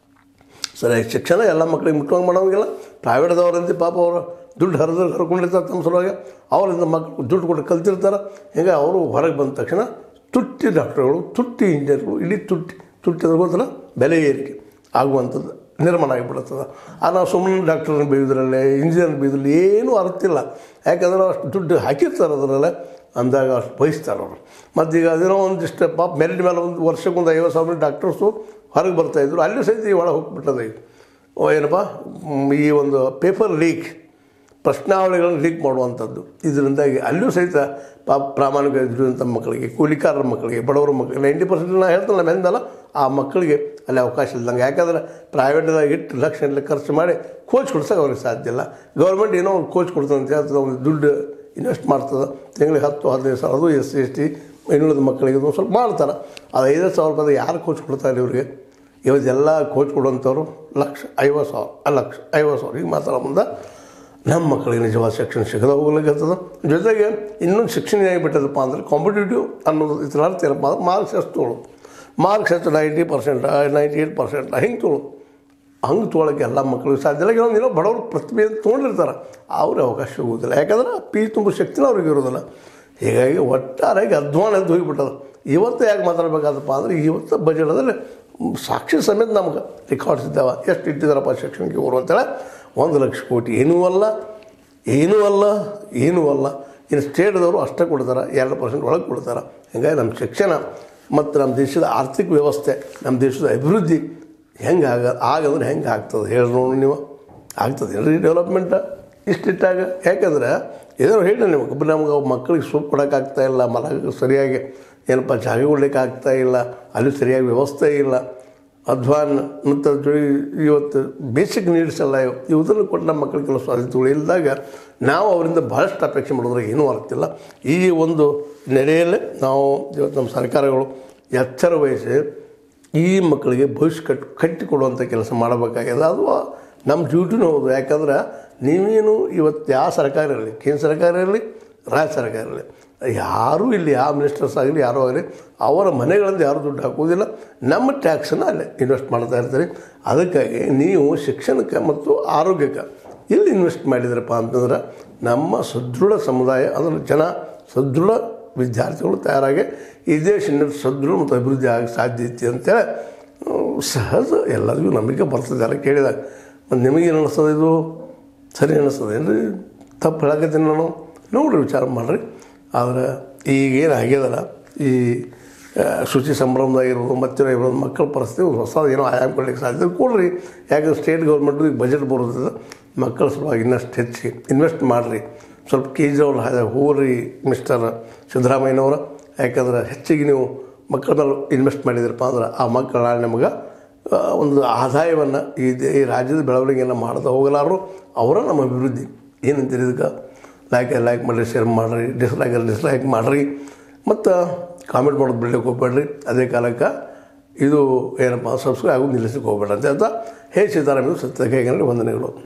ಸರಿಯಾಗಿ ಶಿಕ್ಷಣ ಎಲ್ಲ ಮಕ್ಕಳಿಗೆ ಮುಟ್ಟುವಂಗೆ ಮಾಡೋಂಗಿಲ್ಲ ಪ್ರೈವೇಟ್ದವ್ರಂದು ಪಾಪ ಅವರು ದುಡ್ಡು ಹರಿದು ಹರ್ಕೊಂಡಿರ್ತಾರೆ ತಮ್ಮ ಸಲುವಾಗಿ ಅವರಿಂದ ಮಕ್ಕಳು ದುಡ್ಡು ಕೊಟ್ಟು ಕಲ್ತಿರ್ತಾರೆ ಹೀಗೆ ಅವರು ಹೊರಗೆ ಬಂದ ತಕ್ಷಣ ತುಟ್ಟಿ ಡಾಕ್ಟರ್ಗಳು ತುಟ್ಟಿ ಇಂಜಿನಿಯರ್ಗಳು ಇಡೀ ತುಟ್ಟಿ ತುಟ್ಟಿ ಅಂದ್ರೆ ಗೊತ್ತಲ್ಲ ಬೆಲೆ ಏರಿಕೆ ಆಗುವಂಥದ್ದು ನಿರ್ಮಾಣ ಆಗಿಬಿಡುತ್ತದೆ ಆ ನಾವು ಸುಮ್ಮನೆ ಡಾಕ್ಟರ್ನ ಬೈಯೋದ್ರಲ್ಲೇ ಇಂಜಿನಿಯರ್ ಬೈಯೋದ್ರಲ್ಲಿ ಏನೂ ಅರ್ಥ ಇಲ್ಲ ಯಾಕಂದ್ರೆ ಅಷ್ಟು ದುಡ್ಡು ಹಾಕಿರ್ತಾರೆ ಅದರಲ್ಲೇ ಅಂದಾಗ ಅಷ್ಟು ಬಯಸ್ತಾರೆ ಅವರು ಮತ್ತು ಈಗ ಅದೇನೋ ಒಂದಿಷ್ಟು ಪಾಪ ಮೆರಿಟ್ ಮೇಲೆ ಒಂದು ವರ್ಷಕ್ಕೆ ಒಂದು ಐವತ್ತು ಸಾವಿರ ಡಾಕ್ಟರ್ಸು ಹೊರಗೆ ಬರ್ತಾಯಿದ್ರು ಅಲ್ಲಿ ಸಹಿತ ಈ ಒಳಗೆ ಹೋಗ್ಬಿಟ್ಟದೆ ಈಗ ಓ ಏನಪ್ಪ ಮ್, ಈ ಒಂದು ಪೇಪರ್ ಲೀಕ್ ಪ್ರಶ್ನಾವಳಿಗಳನ್ನು ಲೀಕ್ ಮಾಡುವಂಥದ್ದು ಇದರಿಂದಾಗಿ ಅಲ್ಲೂ ಸಹಿತ ಪಾಪ ಪ್ರಾಮಾಣಿಕ ಇದ್ದಂಥ ಮಕ್ಕಳಿಗೆ ಕೂಲಿಕಾರರ ಮಕ್ಕಳಿಗೆ ಬಡವರ ಮಕ್ಕಳಿಗೆ ನೈಂಟಿ ಪರ್ಸೆಂಟ್ ನಾನು ಹೇಳ್ತಲ್ಲ ಮೆಂದಲ್ಲ ಆ ಮಕ್ಕಳಿಗೆ ಅಲ್ಲಿ ಅವಕಾಶ ಇಲ್ದಂಗೆ ಯಾಕಂದ್ರೆ ಪ್ರೈವೇಟ್ದಾಗ ಇಟ್ಟು ಲಕ್ಷ ಗಂಟೆ ಖರ್ಚು ಮಾಡಿ ಕೋಚ್ ಕೊಡ್ಸೋಕೆ ಅವ್ರಿಗೆ ಸಾಧ್ಯ ಇಲ್ಲ ಗೌರ್ಮೆಂಟ್ ಏನೋ ಒಂದು ಕೋಚ್ ಕೊಡ್ತದೆ ಅಂತ ಹೇಳ್ತದೆ ಒಂದು ದುಡ್ಡು ಇನ್ವೆಸ್ಟ್ ಮಾಡ್ತದೆ ತಿಂಗಳಿಗೆ ಹತ್ತು ಹದಿನೈದು ಸಾವಿರ ಅದು ಎಸ್ ಸಿ ಎಸ್ ಟಿ ಇನ್ನುಳಿದ ಮಕ್ಕಳಿಗೆ ಒಂದು ಸ್ವಲ್ಪ ಮಾಡ್ತಾರೆ ಅದು ಐದತ್ತು ಸಾವಿರ ರೂಪಾಯಿ ಯಾರು ಕೋಚ್ ಕೊಡ್ತಾರೆ ಇವ್ರಿಗೆ ಇವತ್ತೆಲ್ಲ ಕೋಚ್ ಕೊಡುವಂಥವ್ರು ಲಕ್ಷ ಐವತ್ತು ಸಾವಿರ ಆ ಲಕ್ಷ ಐವತ್ತು ಸಾವಿರ ಈಗ ಮಾತಾಡೋ ಮುಂದೆ ನಮ್ಮ ಮಕ್ಕಳಿಗೆ ನಿಜವಾದ ಶಿಕ್ಷಣ ಸಿಗದ ಹೋಗ್ಲಿಕ್ಕತ್ತದ ಜೊತೆಗೆ ಇನ್ನೊಂದು ಶಿಕ್ಷಣ ಏನಾಗಿಬಿಟ್ಟದಪ್ಪ ಅಂದ್ರೆ ಕಾಂಪಿಟೇಟಿವ್ ಅನ್ನೋದು ಇದ್ರ ಅರ್ಥ ಏನಪ್ಪ ಅಂದ್ರೆ ಮಾರ್ಕ್ಸ್ ಎಷ್ಟು ತೊಗೊಳು ಮಾರ್ಕ್ಸ್ ಎಷ್ಟು ninety percent ninety eight percent ಹಿಂಗೆ ತೊಗೊಳು ಹಂಗೆ ತೊಗೊಳಕ್ಕೆ ಎಲ್ಲ ಮಕ್ಕಳಿಗೆ ಸಾಧ್ಯ ಇಲ್ಲ ಕೆಲವೊಂದು ಏನೋ ಬಡವರು ಪ್ರತಿಭೆ ಅಂತ ತೊಗೊಂಡಿರ್ತಾರೆ ಅವ್ರಿಗೆ ಅವಕಾಶ ಸಿಗೋದಿಲ್ಲ ಯಾಕಂದ್ರೆ ಪಿ ತುಂಬ ಶಕ್ತಿನ ಅವ್ರಿಗೆ ಇರೋದಿಲ್ಲ ಹೀಗಾಗಿ ಒಟ್ಟಾರೆಯಾಗಿ ಅಧ್ವಾನ ಅಂತ ಹೋಗಿಬಿಟ್ಟದ ಇವತ್ತು ಯಾಕೆ ಮಾತಾಡಬೇಕಾದಪ್ಪ ಅಂದರೆ ಇವತ್ತು ಬಜೆಟದಲ್ಲಿ ಸಾಕ್ಷಿ ಸಮೇತ ನಮ್ಗೆ ರೆಕಾರ್ಡ್ಸ್ ಇದ್ದಾವೆ ಎಷ್ಟು ಇಟ್ಟಿದ್ದಾರಪ್ಪ ಶೈಕ್ಷಣಿಕ ಇವರು ಅಂತೇಳಿ ಒಂದು ಲಕ್ಷ ಕೋಟಿ ಏನೂ ಅಲ್ಲ ಏನೂ ಅಲ್ಲ ಏನೂ ಅಲ್ಲ ಇನ್ನು ಸ್ಟೇಟ್ದವರು ಅಷ್ಟೇ ಕೊಡ್ತಾರೆ ಎರಡು ಪರ್ಸೆಂಟ್ ಒಳಗೆ ಕೊಡ್ತಾರೆ ಹೀಗಾಗಿ ನಮ್ಮ ಶಿಕ್ಷಣ ಮತ್ತು ನಮ್ಮ ದೇಶದ ಆರ್ಥಿಕ ವ್ಯವಸ್ಥೆ ನಮ್ಮ ದೇಶದ ಅಭಿವೃದ್ಧಿ ಹೆಂಗೆ ಆಗ ಆಗಂದ್ರೆ ಹೆಂಗೆ ಆಗ್ತದೆ ಹೇಳಿ ನೋಡಿ ನೀವು ಆಗ್ತದೆ ಹೇಳ್ರಿ ಡೆವಲಪ್ಮೆಂಟ್ ಇಷ್ಟಿಟ್ಟಾಗ ಯಾಕಂದ್ರೆ ಏನೋ ಹೇಳಿ ನಿಮಗೆ ನಮ್ಗೆ ಅವು ಮಕ್ಕಳಿಗೆ ಸೂಪ್ ಕೊಡೋಕ್ಕಾಗ್ತಾ ಇಲ್ಲ ಮಲ ಸರಿಯಾಗಿ ಏನಪ್ಪ ಜಾಗ ಕೊಡ್ಲಿಕ್ಕೆ ಆಗ್ತಾ ಇಲ್ಲ ಅಲ್ಲಿ ಸರಿಯಾಗಿ ವ್ಯವಸ್ಥೆ ಇಲ್ಲ ಅಧ್ವಾನ್ ಮತ್ತು ಅದ್ರ ಜೊತೆಗೆ ಇವತ್ತು ಬೇಸಿಕ್ ನೀಡ್ಸ್ ಎಲ್ಲ ಇವು ಇವುದನ್ನು ಕೊಟ್ಟು ನಮ್ಮ ಮಕ್ಕಳಿಗೆ ಕೆಲವು ಸಾಧ್ಯತೆಗಳು ಇಲ್ಲದಾಗ ನಾವು ಅವರಿಂದ ಭಾಳಷ್ಟು ಅಪೇಕ್ಷೆ ಮಾಡಿದ್ರೆ ಏನೂ ಆಗ್ತಿಲ್ಲ ಈ ಒಂದು ನೆಲೆಯಲ್ಲೇ ನಾವು ಇವತ್ತು ನಮ್ಮ ಸರ್ಕಾರಗಳು ಎಚ್ಚರ ವಹಿಸಿ ಈ ಮಕ್ಕಳಿಗೆ ಭವಿಷ್ಯ ಕಟ್ ಕಟ್ಟಿಕೊಡುವಂಥ ಕೆಲಸ ಮಾಡಬೇಕಾಗಿದೆ ಅದು ನಮ್ಮ ಡ್ಯೂಟಿನೂ ಹೌದು ಯಾಕಂದ್ರೆ ನೀವೇನು ಇವತ್ತು ಯಾವ ಸರ್ಕಾರ ಇರಲಿ ಕೇಂದ್ರ ಸರ್ಕಾರ ಇರಲಿ ರಾಜ್ಯ ಸರ್ಕಾರ ಇರಲಿ ಯಾರೂ ಇಲ್ಲಿ ಯಾವ ಮಿನಿಸ್ಟರ್ಸ್ ಆಗಲಿ ಯಾರೂ ಆಗಲಿ ಅವರ ಮನೆಗಳಿಂದ ಯಾರೂ ದುಡ್ಡು ಹಾಕೋದಿಲ್ಲ ನಮ್ಮ ಟ್ಯಾಕ್ಸನ್ನು ಅಲ್ಲೇ ಇನ್ವೆಸ್ಟ್ ಮಾಡ್ತಾ ಇರ್ತಾರೆ ಅದಕ್ಕಾಗಿ ನೀವು ಶಿಕ್ಷಣಕ್ಕೆ ಮತ್ತು ಆರೋಗ್ಯಕ್ಕೆ ಇಲ್ಲಿ ಇನ್ವೆಸ್ಟ್ ಮಾಡಿದ್ರಪ್ಪ ಅಂತಂದ್ರೆ ನಮ್ಮ ಸದೃಢ ಸಮುದಾಯ ಅದರ ಜನ ಸದೃಢ ವಿದ್ಯಾರ್ಥಿಗಳು ತಯಾರಾಗಿ ಈ ದೇಶ ಇನ್ನೂ ಸದೃಢ ಮತ್ತು ಅಭಿವೃದ್ಧಿ ಆಗ ಸಾಧ್ಯ ಐತಿ ಅಂತೇಳಿ ಆ, ಸಹಜ ಎಲ್ಲರಿಗೂ ನಂಬಿಕೆ ಬರ್ತದೆ ಎಲ್ಲ ಕೇಳಿದಾಗ ಮತ್ತು ನಿಮಗೇನು ಅನಿಸ್ತದೆ ಇದು ಸರಿ ಅನಿಸ್ತದೆ ಏನು ರೀ ತಪ್ಪು ಹೇಳಕತ್ತೀನಿ ನಾನು ನೋಡ್ರಿ ವಿಚಾರ ಮಾಡಿರಿ ಆದರೆ ಈಗೇನು ಆಗ್ಯದಲ್ಲ ಈ ಆ, ಶುಚಿ ಸಂಭ್ರಮದಾಗಿರ್ಬೋದು ಮತ್ತೇನೋ ಇರ್ಬೋದು ಮಕ್ಕಳ ಪರಿಸ್ಥಿತಿ ಒಂದು ಹೊಸ ಏನೋ ಆಯಾಮ ಕೊಡ್ಲಿಕ್ಕೆ ಸಾಧ್ಯ ಕೊಡ್ರಿ ಯಾಕಂದ್ರೆ ಸ್ಟೇಟ್ ಗೌರ್ಮೆಂಟ್ ಈಗ ಬಜೆಟ್ ಬರೋದ್ರಿಂದ ಮಕ್ಕಳ ಸಲುವಾಗಿ ಇನ್ನಷ್ಟು ಹೆಚ್ಚಿ ಇನ್ವೆಸ್ಟ್ ಮಾಡಿರಿ ಸ್ವಲ್ಪ ಕೆ ಜಿ ಅವ್ರು ಹಾಗೆ ಹೋಗ್ರಿ ಮಿಸ್ಟರ್ ಸಿದ್ದರಾಮಯ್ಯನವರ ಯಾಕಂದ್ರೆ ಹೆಚ್ಚಿಗೆ ನೀವು ಮಕ್ಕಳ ಮೇಲೆ ಇನ್ವೆಸ್ಟ್ ಮಾಡಿದ್ರಪ್ಪ ಅಂದ್ರೆ ಆ ಮಕ್ಕಳ ನಮಗೆ ಆ, ಒಂದು ಆದಾಯವನ್ನು ಈ ದೇ- ಈ ರಾಜ್ಯದ ಬೆಳವಣಿಗೆಯನ್ನು ಮಾಡ್ತಾ ಹೋಗಲಾರರು ಅವರ ನಮ್ಮ ಅಭಿವೃದ್ಧಿ ಏನಂತೀರಿ ಇದಕ್ಕೆ ಲೈಕ್ ಲೈಕ್ ಮಾಡಿರಿ ಶೇರ್ ಮಾಡಿರಿ ಡಿಸ್ಲೈಕ್ ಡಿಸ್ಲೈಕ್ ಮಾಡಿರಿ ಮತ್ತು ಕಾಮೆಂಟ್ ಮಾಡೋದು ಬಿಡ್ಲಿಕ್ಕೆ ಹೋಗ್ಬೇಡ್ರಿ ಅದೇ ಕಾಲಕ್ಕೆ ಇದು ಏನಪ್ಪ ಸಬ್ಸ್ಕ್ರೈಬ್ ಆಗೋದು ನಿಲ್ಲಿಸಕ್ಕೆ ಹೋಗ್ಬೇಡ ಅಂತ ಹೇಳ್ತಾ ಹೇ ಸೀತಾರಾಮ ಸತ್ಯಕ್ಕೆ ವಂದನೆಗಳು